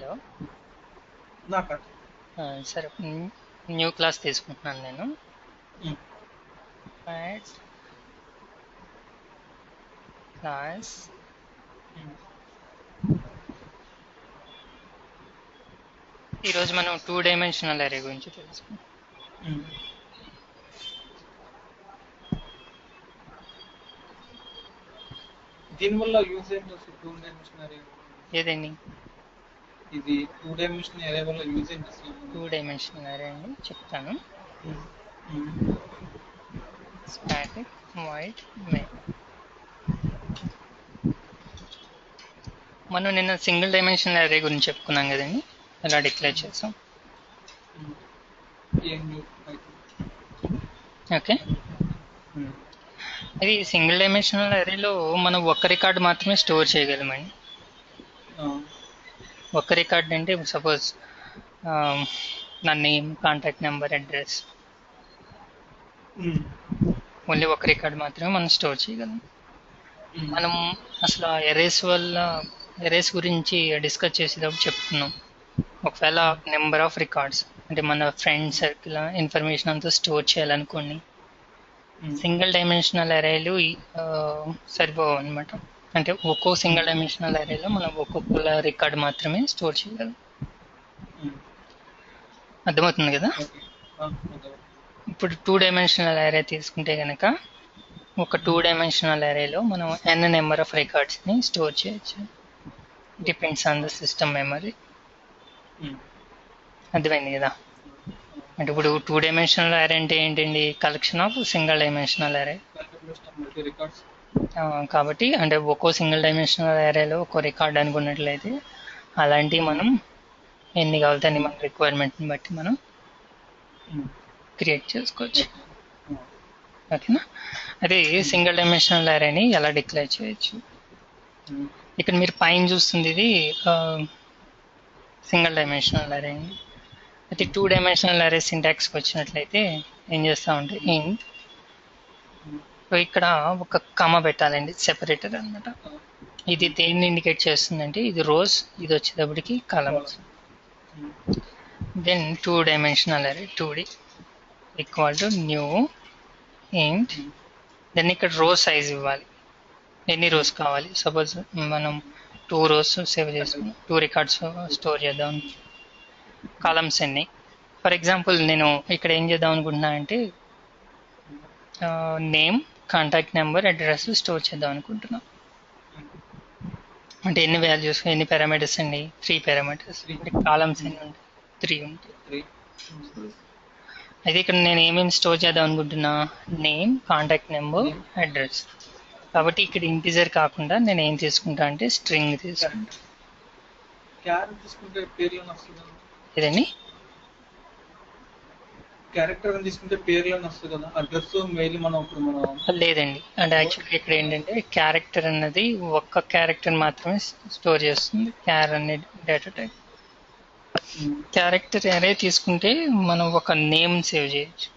Hello నాకు ఆ, సరే న్యూ క్లాస్ తీసుకుంటున్నాను నేను ఉమ్. యాడ్ క్లాస్ ఈరోజు మనం టూ డైమెన్షనల్ అరే గురించి తెలుసుకుందాం ఉమ్. దీనివల్ల యూజ్ ఏంటి అసలు టూ డైమెన్షన్ అరే ఏదండి ఇది టూ డైమెన్షన్ అరే వల్ల యూజ్ ఏంటి అసలు టూ డైమెన్షనల్ అరే అండి చెప్తాను um. Um. Static void main మనం నిన్న సింగిల్ డైమెన్షనల్ అరే గురించి చెప్పుకున్నాం కదండి ఎలా డిక్లేర్ చేసాం ఉమ్. ఏం యూజ్ అయితే ఓకే ఉమ్. అది సింగిల్ డైమెన్షనల్ అరేలో మనం ఒక్క రికార్డ్ మాత్రమే స్టోర్ చేయగలమండి ఆ. ఒక్క రికార్డ్ అంటే సపోజ్ నా name contact number address um. Only ఒక రికార్డ్ మాత్రమే మనం స్టోర్ చేయగలం ఉమ్. మనం అసలు ఎరేస్ వల్ల ఎరేస్ గురించి డిస్కస్ చేసేటప్పుడు చెప్తున్నాం ఒకవేళ నెంబర్ ఆఫ్ రికార్డ్స్ అంటే మన ఫ్రెండ్ సర్కిల్ ఇన్ఫర్మేషన్ అంతా స్టోర్ చేయాలనుకోండి ఉమ్. సింగిల్ డైమెన్షనల్ అరేలు సరిపోవు అనమాట అంటే ఒక్కో సింగిల్ డైమెన్షనల్ అరేలో మనం ఒక్కొక్క రికార్డ్ మాత్రమే స్టోర్ చేయగలం ఉమ్. అర్థమవుతుంది కదా ఓకే ఆ, ఓకే. ఇప్పుడు టూ డైమెన్షనల్ అరే తీసుకుంటే కనుక ఒక టూ డైమెన్షనల్ అరేలో మనం ఎన్ నెంబర్ ఆఫ్ రికార్డ్స్ని స్టోర్ చేయొచ్చు depends on the system memory um. అర్థమైంది కదా అంటే ఇప్పుడు టూ డైమెన్షనల్ అరే అంటే ఏంటండి collection of single dimensional array multi records కాబట్టి అంటే ఒక్కో సింగిల్ డైమెన్షనల్ అరేలో ఒక్కో రికార్డ్ అనుకున్నట్లయితే అలాంటివి మనం ఎన్ని కావాలితే అన్ని మన రిక్వైర్మెంట్ని బట్టి మనం క్రియేట్ చేసుకోవచ్చు ఓకేనా అదే సింగిల్ డైమెన్షనల్ అరేని ఎలా డిక్లేర్ చేయొచ్చు ఇక్కడ మీరు పైన చూస్తుంది ఇది సింగిల్ డైమెన్షనల్ అరే అండి అయితే టూ డైమెన్షనల్ అరే సింటాక్స్కి వచ్చినట్లయితే ఏం చేస్తామంటే ఇంట్ ఇక్కడ ఒక కమ పెట్టాలండి సెపరేటర్ అన్నమాట ఇది దేన్ని ఇండికేట్ చేస్తుందంటే ఇది రోజ్ ఇది వచ్చేటప్పటికి columns then two dimensional array two D equal to new int then ఇక్కడ రో సైజ్ ఇవ్వాలి ఎన్ని రోస్ కావాలి సపోజ్ మనం టూ రోస్ సేవ్ చేసుకుని టూ రికార్డ్స్ స్టోర్ చేద్దాం కాలమ్స్ ఎన్ని ఫర్ ఎగ్జాంపుల్ నేను ఇక్కడ ఏం చేద్దాం అనుకుంటున్నా అంటే name contact number address store చేద్దాం అనుకుంటున్నా అంటే ఎన్ని వాల్యూస్ ఎన్ని పారామీటర్స్ అండి త్రీ పారామీటర్స్ అంటే కాలమ్స్ ఎన్ని ఉంటాయి త్రీ ఉంటాయి త్రీ అయితే ఇక్కడ నేను ఏమేమి స్టోర్ చేద్దాం అనుకుంటున్నా నేమ్ కాంటాక్ట్ నెంబర్ అడ్రస్ కాబట్టి ఇక్కడ ఇంటిజర్ కాకుండా నేను ఏం తీసుకుంటా అంటే స్ట్రింగ్ తీసుకుంటా క్యారెక్టర్ తీసుకుంటే పేర్లను వస్తుంది కదా ఇదండి క్యారెక్టర్ అని తీసుకుంటే పేర్లను వస్తుంది కదా అడ్రస్ మెయిల్ మనం ఇప్పుడు మనం లేదండి అంటే యాక్చువల్గా ఇక్కడ ఏంటంటే క్యారెక్టర్ అన్నది ఒక్క క్యారెక్టర్ మాత్రమే స్టోర్ చేస్తుంది క్యార్ అనే డేటా టైప్ క్యారెక్టర్ అరే తీసుకుంటే మనం ఒక నేమ్ సేవ్ చేయొచ్చు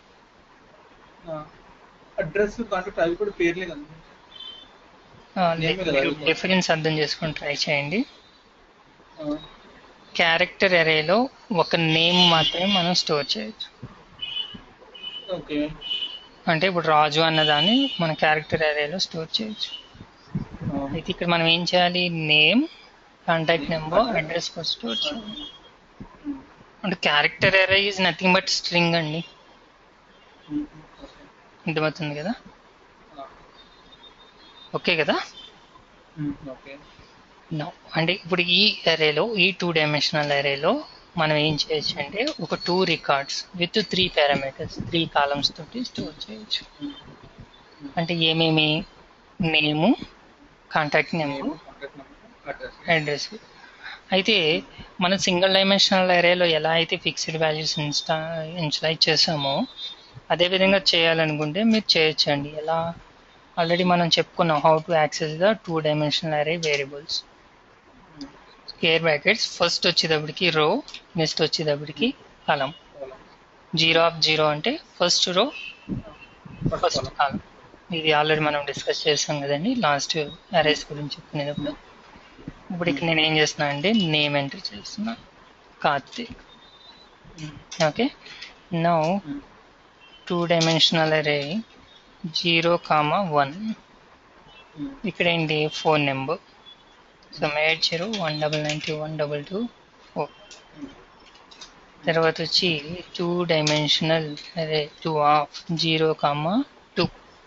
అడ్రస్ కాంటాక్ట్ అవి కూడా పేర్లే కదా Name ఏ కదా మీరు అది? డిఫరెన్స్ అర్థం చేసుకొని ట్రై చేయండి ఆ, క్యారెక్టర్ అరేలో ఒక నేమ్ మాత్రమే మనం స్టోర్ చేయొచ్చు ఓకే అంటే ఇప్పుడు రాజు అన్నదాన్ని మన క్యారెక్టర్ అరేలో స్టోర్ చేయొచ్చు ఆ, అయితే ఇక్కడ మనం ఏం చేయాలి నేమ్ కాంటాక్ట్ నెంబర్ అడ్రస్ కూడా స్టోర్ చేయాలి అంటే క్యారెక్టర్ అరే ఈజ్ నథింగ్ బట్ స్ట్రింగ్ అండి ఉమ్, ఓకే. అర్థమవుతుంది కదా ఆ, ఓకే కదా ఉమ్, ఓకే నో అంటే ఇప్పుడు ఈ అరేలో ఈ టూ డైమెన్షనల్ అరేలో మనం ఏం చేయొచ్చు అంటే ఒక two records with three parameters three columns తోటి స్టోర్ చేయొచ్చు ఉమ్, అంటే ఏమేమి name contact number contact number address address అయితే మన సింగిల్ డైమెన్షనల్ అరేలో ఎలా అయితే ఫిక్స్డ్ వాల్యూస్ ఇన్స్టా ఇన్స్టలైజ్ చేసామో అదే విధంగా చేయాలనుకుంటే మీరు చేయొచ్చండి ఎలా ఆల్రెడీ మనం చెప్పుకున్నాం how to access the two dimensional array variables square brackets first వచ్చేటప్పటికి రో నెక్స్ట్ వచ్చేటప్పటికి కాలం జీరో ఆఫ్ జీరో అంటే ఫస్ట్ రో ఫస్ట్ కాలం ఇది ఆల్రెడీ మనం డిస్కస్ చేసాం కదండి లాస్ట్ అరేస్ గురించి చెప్పుకునేటప్పుడు ఇప్పుడు ఇక్కడ నేను ఏం చేస్తున్నా అంటే నేమ్ ఎంటర్ చేస్తున్నా Karthik okay now two dimensional array zero comma one ఇక్కడ ఏంటి phone number so eight zero one double ninety one double two four తర్వాత వచ్చి two dimensional array two of zero comma two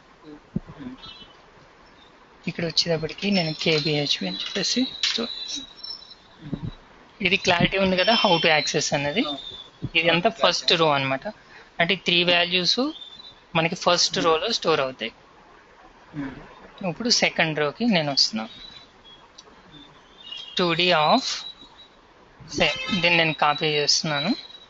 ఇక్కడ వచ్చేటప్పటికి నేను కేబిహెచ్పి అని చెప్పేసి store చేస్తాను. ఇది క్లారిటీ ఉంది కదా హౌ టు యాక్సెస్ అన్నది ఇది అంతా ఫస్ట్ రో అన్నమాట అంటే త్రీ వాల్యూస్ మనకి ఫస్ట్ రోలో స్టోర్ అవుతాయి ఇప్పుడు సెకండ్ రోకి నేను వస్తున్నా టూ డి ఆఫ్ దీన్ని నేను కాపీ చేస్తున్నాను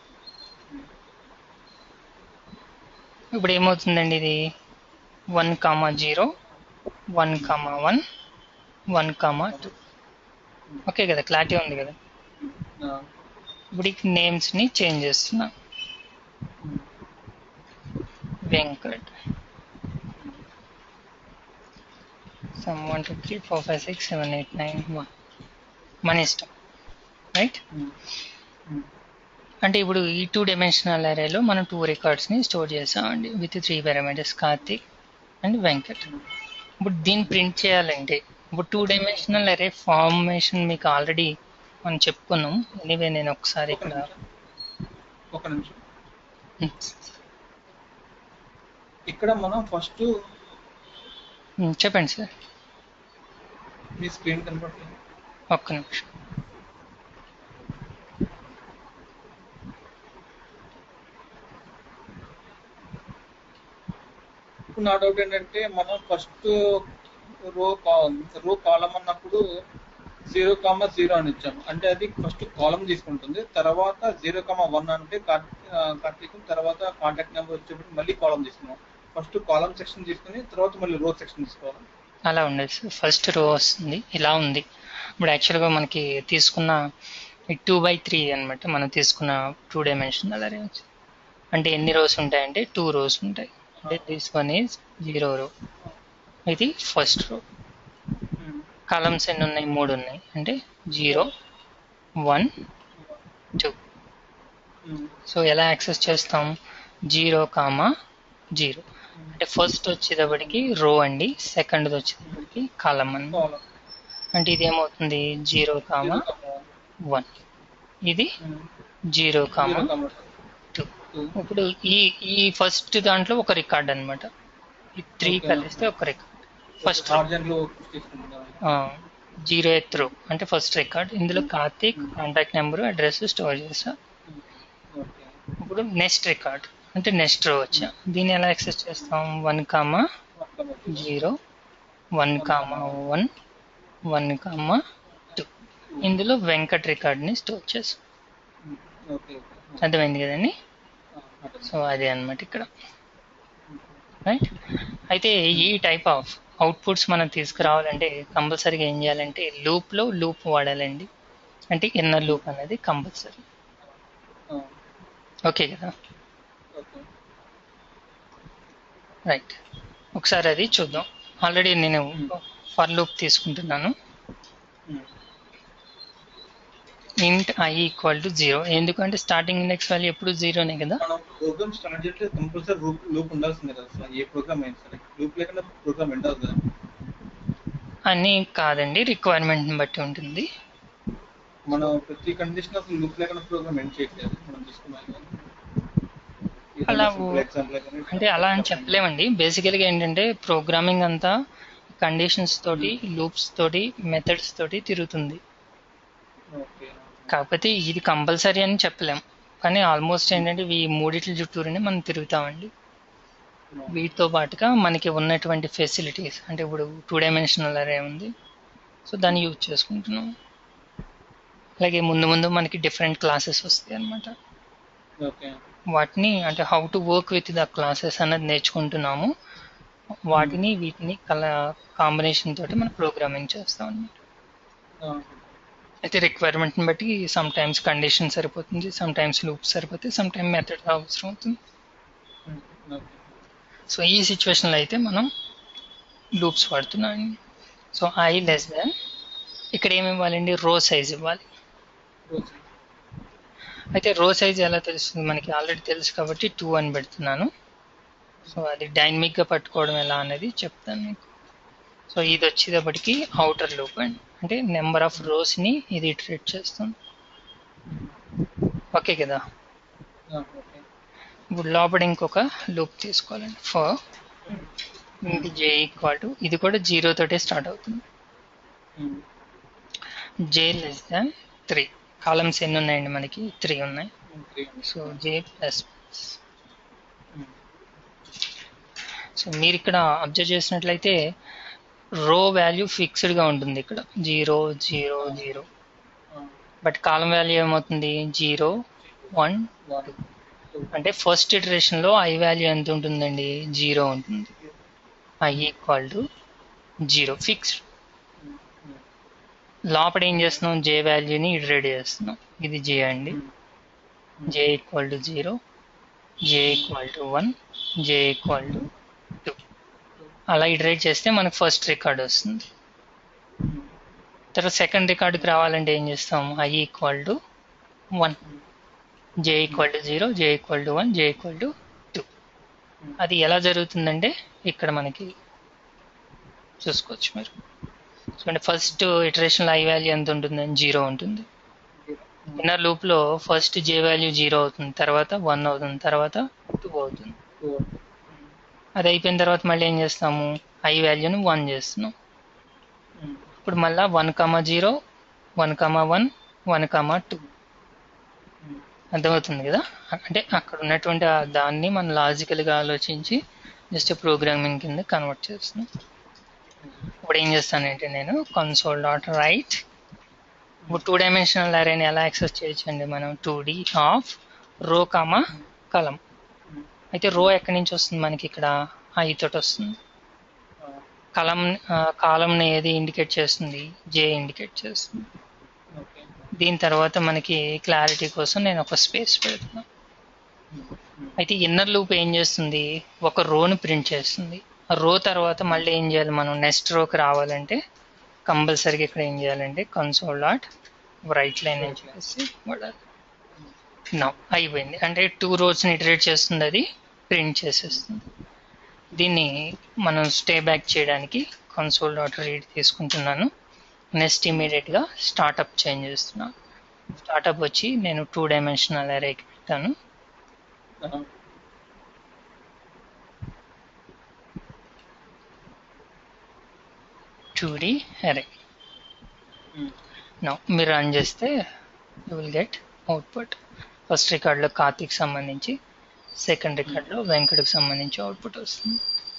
ఇప్పుడు ఏమవుతుందండి ఇది one comma zero one comma one one comma two okay కదా క్లారిటీ ఉంది కదా ఇప్పుడు ఈ నేమ్స్ని చేంజ్ చేస్తున్నా Venkat some one two three four five six seven eight nine one మన ఇష్టం రైట్ అంటే ఇప్పుడు ఈ టూ డైమెన్షనల్ అరేలో మనం టూ రికార్డ్స్ని స్టోర్ చేసామండి with three parameters Karthik and Venkat ఇప్పుడు దీన్ని ప్రింట్ చేయాలంటే ఇప్పుడు టూ డైమెన్షనల్ అరే ఫార్మేషన్ మీకు ఆల్రెడీ మనం చెప్పుకున్నాం ఎనీవే నేను ఒకసారి ఇక్కడ ఒక నిమిషం ఇక్కడ మనం ఫస్ట్ ఉమ్, చెప్పండి సార్ మీ స్క్రీన్ కనపడుతుంది ఒక్క నిమిషం ఇప్పుడు నా డౌట్ ఏంటంటే మనం ఫస్ట్ రో రో కాలం అన్నప్పుడు జీరో కామా జీరో అని ఇచ్చాము అంటే అది ఫస్ట్ కాలం తీసుకుంటుంది తర్వాత జీరో కామా వన్ అంటే కార్తీక్ తర్వాత కాంటాక్ట్ నెంబర్ వచ్చేప్పుడు మళ్ళీ కాలం తీసుకున్నాం ఫస్ట్ కాలం సెక్షన్ తీసుకుని తర్వాత మళ్ళీ రో సెక్షన్ తీసుకోవాలి అలా ఉండదు సార్ ఫస్ట్ రో వస్తుంది ఇలా ఉంది ఇప్పుడు యాక్చువల్గా మనకి తీసుకున్న టూ బై త్రీ అనమాట మనం తీసుకున్న టూ డైమెన్షనల్ అరే అంటే ఎన్ని రోస్ ఉంటాయంటే టూ రోస్ ఉంటాయి అంటే దిస్ వన్ ఈజ్ జీరో రో ఇది ఫస్ట్ రో కాలమ్స్ ఎన్ని ఉన్నాయి మూడు ఉన్నాయి అంటే జీరో వన్ టూ సో ఎలా యాక్సెస్ చేస్తాం జీరో కామా జీరో అంటే ఫస్ట్ వచ్చేటప్పటికి రో అండి సెకండ్ వచ్చేటప్పటికి కాలం అండి కాలం అంటే ఇది ఏమవుతుంది జీరో కామా వన్ ఇది జీరో కామా టూ ఇప్పుడు ఈ ఈ ఫస్ట్ దాంట్లో ఒక రికార్డ్ అన్నమాట ఈ త్రీ Okay. కలిస్తే ఒక రికార్డ్ ఫస్ట్ మార్జిన్ లో తీసుకుంటాం జీరో ఎత్ రో అంటే ఫస్ట్ రికార్డ్ ఇందులో Karthik contact number address store చేసా ఓకే ఇప్పుడు నెక్స్ట్ రికార్డ్ అంటే నెక్స్ట్ రో వచ్చా దీన్ని ఎలా యాక్సెస్ చేస్తాం one comma zero one comma one one comma two ఇందులో వెంకట్ రికార్డ్ని స్టోర్ చేసాం ఓకే అర్థమైంది కదండి సో అదే అన్నమాట ఇక్కడ రైట్ అయితే ఈ టైప్ ఆఫ్ అవుట్పుట్స్ మనం తీసుకురావాలంటే కంపల్సరీగా ఏం చేయాలంటే లూప్లో లూప్ వాడాలండి అంటే ఇన్నర్ లూప్ అనేది కంపల్సరీ ఓకే కదా ఓకే రైట్ ఒకసారి అది చూద్దాం ఆల్రెడీ నేను ఫర్ లూప్ తీసుకుంటున్నాను int I equal to zero ఎందుకంటే స్టార్టింగ్ ఇండెక్స్ వాల్యూ ఎప్పుడు జీరోనే కదా మనం ప్రోగ్రామ్ స్టార్ట్ చేస్తే కంపల్సరీ లూప్ లూప్ ఉండాల్సిందే కదా సార్ ఏ ప్రోగ్రామ్ అయినా సరే లూప్ లేకుండా ప్రోగ్రామ్ ఎండ్ అవుతుంది అని కాదండి రిక్వైర్మెంట్ని బట్టి ఉంటుంది మనం ప్రతి కండిషన్ ఆఫ్ లూప్ లేకుండా ప్రోగ్రామ్ ఎండ్ చేయట్లేదు మనం తీసుకున్నాం అలా ఎగ్జాంపుల్ అంటే అలా అని చెప్పలేమండి బేసికల్గా ఏంటంటే ప్రోగ్రామింగ్ అంతా కండిషన్స్ తోటి లూప్స్ తోటి మెథడ్స్ తోటి తిరుగుతుంది ఓకే కాకపోతే ఇది కంపల్సరీ అని చెప్పలేం కానీ ఆల్మోస్ట్ ఏంటంటే ఈ మూడిట్ల చుట్టూరునే మనం తిరుగుతామండి వీటితో పాటుగా మనకి ఉన్నటువంటి ఫెసిలిటీస్ అంటే ఇప్పుడు టూ డైమెన్షనల్ అరే ఉంది సో దాన్ని యూజ్ చేసుకుంటున్నాం అలాగే ముందు ముందు మనకి డిఫరెంట్ క్లాసెస్ వస్తాయి అన్నమాట ఓకే వాటిని అంటే how to work with the classes అన్నది నేర్చుకుంటున్నాము వాటిని వీటిని కల కాంబినేషన్ తోటి మనం ప్రోగ్రామింగ్ చేస్తాం అన్నమాట అయితే రిక్వైర్మెంట్ని బట్టి సమ్ టైమ్స్ కండిషన్ సరిపోతుంది సమ్ టైమ్స్ లూప్ సరిపోతుంది సమ్ టైమ్ మెథడ్ అవసరం అవుతుంది ఓకే సో ఈ సిచ్యువేషన్లో అయితే మనం లూప్స్ వాడుతున్నాం సో ఐ లెస్ దాన్ ఇక్కడ ఏమి ఇవ్వాలండి రో సైజ్ ఇవ్వాలి రోజు అయితే రో సైజ్ ఎలా తెలుస్తుంది మనకి ఆల్రెడీ తెలుసు కాబట్టి టూ అని పెడుతున్నాను సో అది డైనమిక్గా పట్టుకోవడం ఎలా అనేది చెప్తాను మీకు సో ఇది వచ్చేటప్పటికి అవుటర్ లూప్ అండి అంటే నెంబర్ ఆఫ్ రోస్ని ఇది ఇటరేట్ చేస్తుంది ఓకే కదా ఓకే ఇప్పుడు లోపల ఇంకొక లూప్ తీసుకోవాలండి ఫర్ ఇది జే ఈక్వల్ టు ఇది కూడా జీరో తోటే స్టార్ట్ అవుతుంది J less than three columns ఎన్ని ఉన్నాయండి మనకి త్రీ ఉన్నాయి three so J plus so మీరు ఇక్కడ అబ్జర్వ్ చేసినట్లయితే రో వాల్యూ ఫిక్స్డ్గా ఉంటుంది ఇక్కడ zero zero zero but column value ఏమవుతుంది జీరో వన్ వన్ టూ అంటే ఫస్ట్ ఇటరేషన్లో ఐ వాల్యూ ఎంత ఉంటుందండి జీరో ఉంటుంది I equal to zero fixed లోపల ఏం చేస్తున్నాం జే వాల్యూని ఇటరేట్ చేస్తున్నాం ఇది జే అండి J equal to zero J equal to one J equal to two అలా ఇటరేట్ చేస్తే మనకు ఫస్ట్ రికార్డ్ వస్తుంది తర్వాత సెకండ్ రికార్డుకి రావాలంటే ఏం చేస్తాం I equal to one J equal to zero J equal to one J equal to two అది ఎలా జరుగుతుందంటే ఇక్కడ మనకి చూసుకోవచ్చు మీరు చూడండి ఫస్ట్ ఇటరేషన్లో ఐ వాల్యూ ఎంత ఉంటుంది జీరో ఉంటుంది ఇన్నర్ లూప్లో ఫస్ట్ జే వాల్యూ జీరో అవుతుంది తర్వాత వన్ అవుతుంది తర్వాత టూ అవుతుంది టూ అది అయిపోయిన తర్వాత మళ్ళీ ఏం చేస్తాము ఐ వాల్యూని వన్ చేస్తున్నాం ఇప్పుడు మళ్ళీ one comma zero one comma one one comma two అర్థమవుతుంది కదా అంటే అక్కడ ఉన్నటువంటి ఆ దాన్ని మనం లాజికల్గా ఆలోచించి జస్ట్ ప్రోగ్రామింగ్ కింద కన్వర్ట్ చేస్తున్నాం ఇప్పుడు ఏం చేస్తానంటే నేను కన్సోల్ డాట్ రైట్ ఇప్పుడు టూ డైమెన్షనల్ అరేని ఎలా యాక్సెస్ చేయొచ్చండి మనం two D of row comma column అయితే రో ఎక్కడి నుంచి వస్తుంది మనకి ఇక్కడ ఐ తోటి వస్తుంది కలం కాలంని ఏది ఇండికేట్ చేస్తుంది జే ఇండికేట్ చేస్తుంది ఓకే దీని తర్వాత మనకి క్లారిటీ కోసం నేను ఒక స్పేస్ పెడుతున్నాను అయితే ఇన్నర్ లూప్ ఏం చేస్తుంది ఒక రోని ప్రింట్ చేస్తుంది ఆ రో తర్వాత మళ్ళీ ఏం చేయాలి మనం నెక్స్ట్ రోకి రావాలంటే కంపల్సరీగా ఇక్కడ ఏం చేయాలంటే కన్సోల్ డాట్ రైట్ లైన్ అని చెప్పేసి వాడాలి నా అయిపోయింది అంటే టూ రోస్ని ఇటరేట్ చేస్తుంది అది ప్రింట్ చేసేస్తుంది దీన్ని మనం స్టే బ్యాక్ చేయడానికి కన్సోల్ డాట్ రీడ్ తీసుకుంటున్నాను నెక్స్ట్ ఇమీడియట్గా స్టార్టప్ చేంజ్ చేస్తున్నాను స్టార్టప్ వచ్చి నేను టూ డైమెన్షనల్ అరేకి పెట్టాను టూ డి అరే నో మీరు రన్ చేస్తే you will get output first రికార్డులో కార్తీక్ సంబంధించి సెకండ్ రికార్డులో వెంకట్కి సంబంధించి అవుట్పుట్ వస్తుంది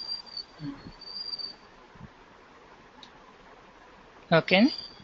ఓకే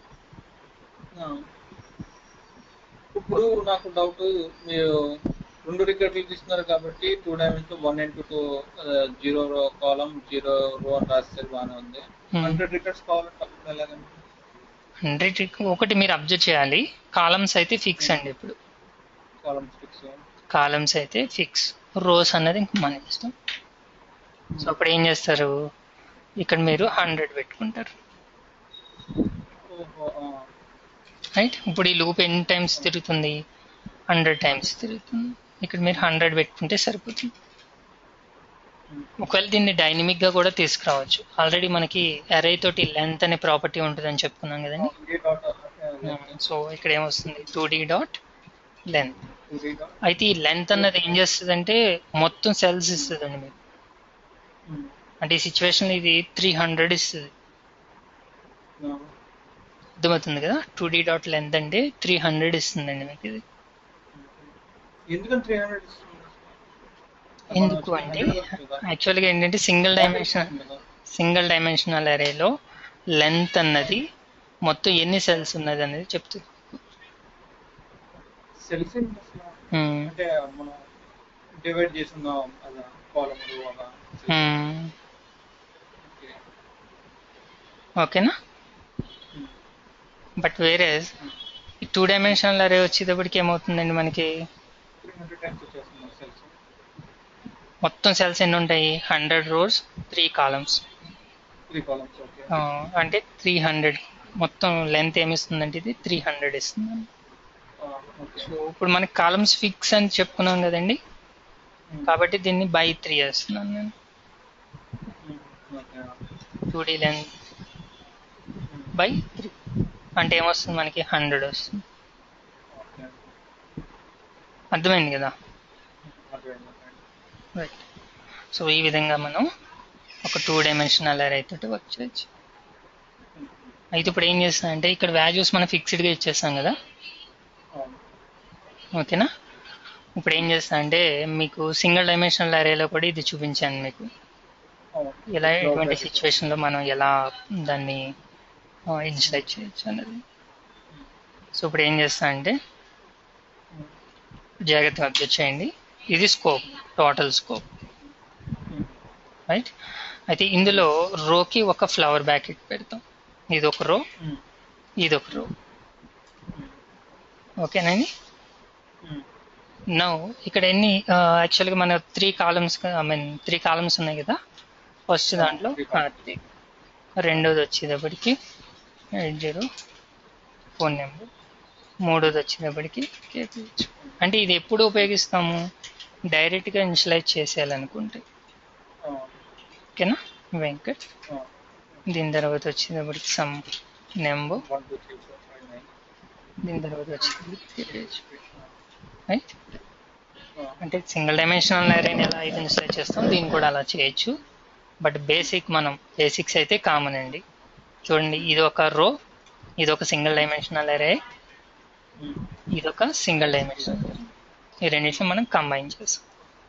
ఇప్పుడు నాకు డౌట్ మీరు రెండు రికార్డులు తీస్తున్నారు కాబట్టి two dimension one into two zero row column zero రో అని రాస్తారు బాగానే ఉంది Hmm. హండ్రెడ్ రికార్డ్స్ కావాలంటే అప్పుడు ఎలాగండి హండ్రెడ్ ఒకటి మీరు అబ్జర్వ్ చేయాలి కాలమ్స్ అయితే ఫిక్స్ అండి ఇప్పుడు కాలం సిక్స్ కాలమ్స్ అయితే ఫిక్స్ రోస్ అన్నది ఇంక మన ఇష్టం సో అప్పుడు ఏం చేస్తారు ఇక్కడ మీరు హండ్రెడ్ పెట్టుకుంటారు ఓహో రైట్ ఇప్పుడు ఈ లూప్ ఎన్ని టైమ్స్ తిరుగుతుంది హండ్రెడ్ టైమ్స్ తిరుగుతుంది ఇక్కడ మీరు హండ్రెడ్ పెట్టుకుంటే సరిపోతుంది ఒకవేళ దీన్ని డైనమిక్ గా కూడా తీసుకురావచ్చు ఆల్రెడీ మనకి అరే తోటి లెంత్ అనే ప్రాపర్టీ ఉంటుందని చెప్పుకున్నాం కదండి సో ఇక్కడ ఏమొస్తుంది టూ డి డాట్ లెంత్ అయితే ఈ లెంత్ అన్నది ఏం చేస్తుంది మొత్తం సెల్స్ ఇస్తుందండి మీకు అంటే ఈ సిచ్యువేషన్ ఇది త్రీ హండ్రెడ్ ఇస్తుంది అర్థమవుతుంది కదా టూ డి డాట్ లెంత్ అంటే త్రీ హండ్రెడ్ ఇస్తుందండి మీకు ఇది ఎందుకని త్రీ హండ్రెడ్ ఎందుకు అంటే యాక్చువల్గా ఏంటంటే సింగిల్ డైమెన్షన్ సింగిల్ డైమెన్షనల్ అరేలో లెంత్ అన్నది మొత్తం ఎన్ని సెల్స్ ఉన్నది అనేది చెప్తుంది సెల్ఫ్ Hmm. అంటే మనం డివైడ్ చేస్తున్నాం అలా కాలం అలా Hmm. ఓకే ఓకేనా బట్ వేరే ఈ టూ డైమెన్షనల్ అరే వచ్చేటప్పటికి ఏమవుతుందండి మనకి త్రీ హండ్రెడ్ టైమ్స్ వచ్చేస్తున్నాం సెల్స్ మొత్తం సెల్స్ ఎన్ని ఉంటాయి hundred rows three columns three columns okay అంటే త్రీ హండ్రెడ్ మొత్తం లెంత్ ఏమి ఇస్తుందంటే ఇది త్రీ హండ్రెడ్ ఇస్తుంది ఓకే సో ఇప్పుడు మనకి కాలమ్స్ ఫిక్స్ అని చెప్పుకున్నాం కదండి కాబట్టి దీన్ని బై త్రీ వేస్తున్నాను నేను okay two D length by three అంటే ఏమొస్తుంది మనకి హండ్రెడ్ వస్తుంది ఓకే అర్థమైంది కదా అర్థమైంది రైట్ సో ఈ విధంగా మనం ఒక టూ డైమెన్షనల్ అరే తోటి వర్క్ చేయొచ్చు అయితే ఇప్పుడు ఏం చేస్తాం అంటే ఇక్కడ వాల్యూస్ మనం ఫిక్స్డ్గా ఇచ్చేస్తాం కదా అవును ఓకేనా ఇప్పుడు ఏం చేస్తా అంటే మీకు సింగిల్ డైమెన్షనల్ అరేలో కూడా ఇది చూపించాను మీకు అవును ఎలా ఎటువంటి సిచ్యువేషన్లో మనం ఎలా దాన్ని ఇన్స్టైట్ చేయొచ్చు అనేది సో ఇప్పుడు ఏం చేస్తా అంటే జాగ్రత్తగా అబ్జర్వ్ చేయండి ఇది స్కోప్ టోటల్ స్కోప్ రైట్ అయితే ఇందులో రోకి ఒక ఫ్లవర్ బ్యాకెట్ పెడతాం ఇది ఒక రో ఇది ఒక రో ఓకేనండి నో ఇక్కడ ఎన్ని యాక్చువల్గా మన three columns I mean three columns ఉన్నాయి కదా ఫస్ట్ దాంట్లో three ఆ, three. రెండోది వచ్చేటప్పటికి ఎయిట్ జీరో ఫోన్ నెంబర్ మూడోది వచ్చేటప్పటికి కేపీహెచ్ అంటే ఇది ఎప్పుడు ఉపయోగిస్తాము డైరెక్ట్గా ఇన్షియలైజ్ చేసేయాలనుకుంటే ఓకేనా వెంకట్ దీని తర్వాత వచ్చేటప్పటికి some number one two three four five nine దీని తర్వాత వచ్చేటప్పటికి కేపీహెచ్ రైట్ అంటే సింగిల్ డైమెన్షనల్ అరేని ఎలా అయితే ఇన్స్టైల్ చేస్తాం దీన్ని కూడా అలా చేయొచ్చు బట్ బేసిక్ మనం బేసిక్స్ అయితే కామన్ అండి చూడండి ఇది ఒక రో ఇది ఒక సింగిల్ డైమెన్షనల్ అరే ఇది ఒక సింగిల్ డైమెన్షనల్ ఈ రెండింటిని మనం కంబైన్ చేస్తాం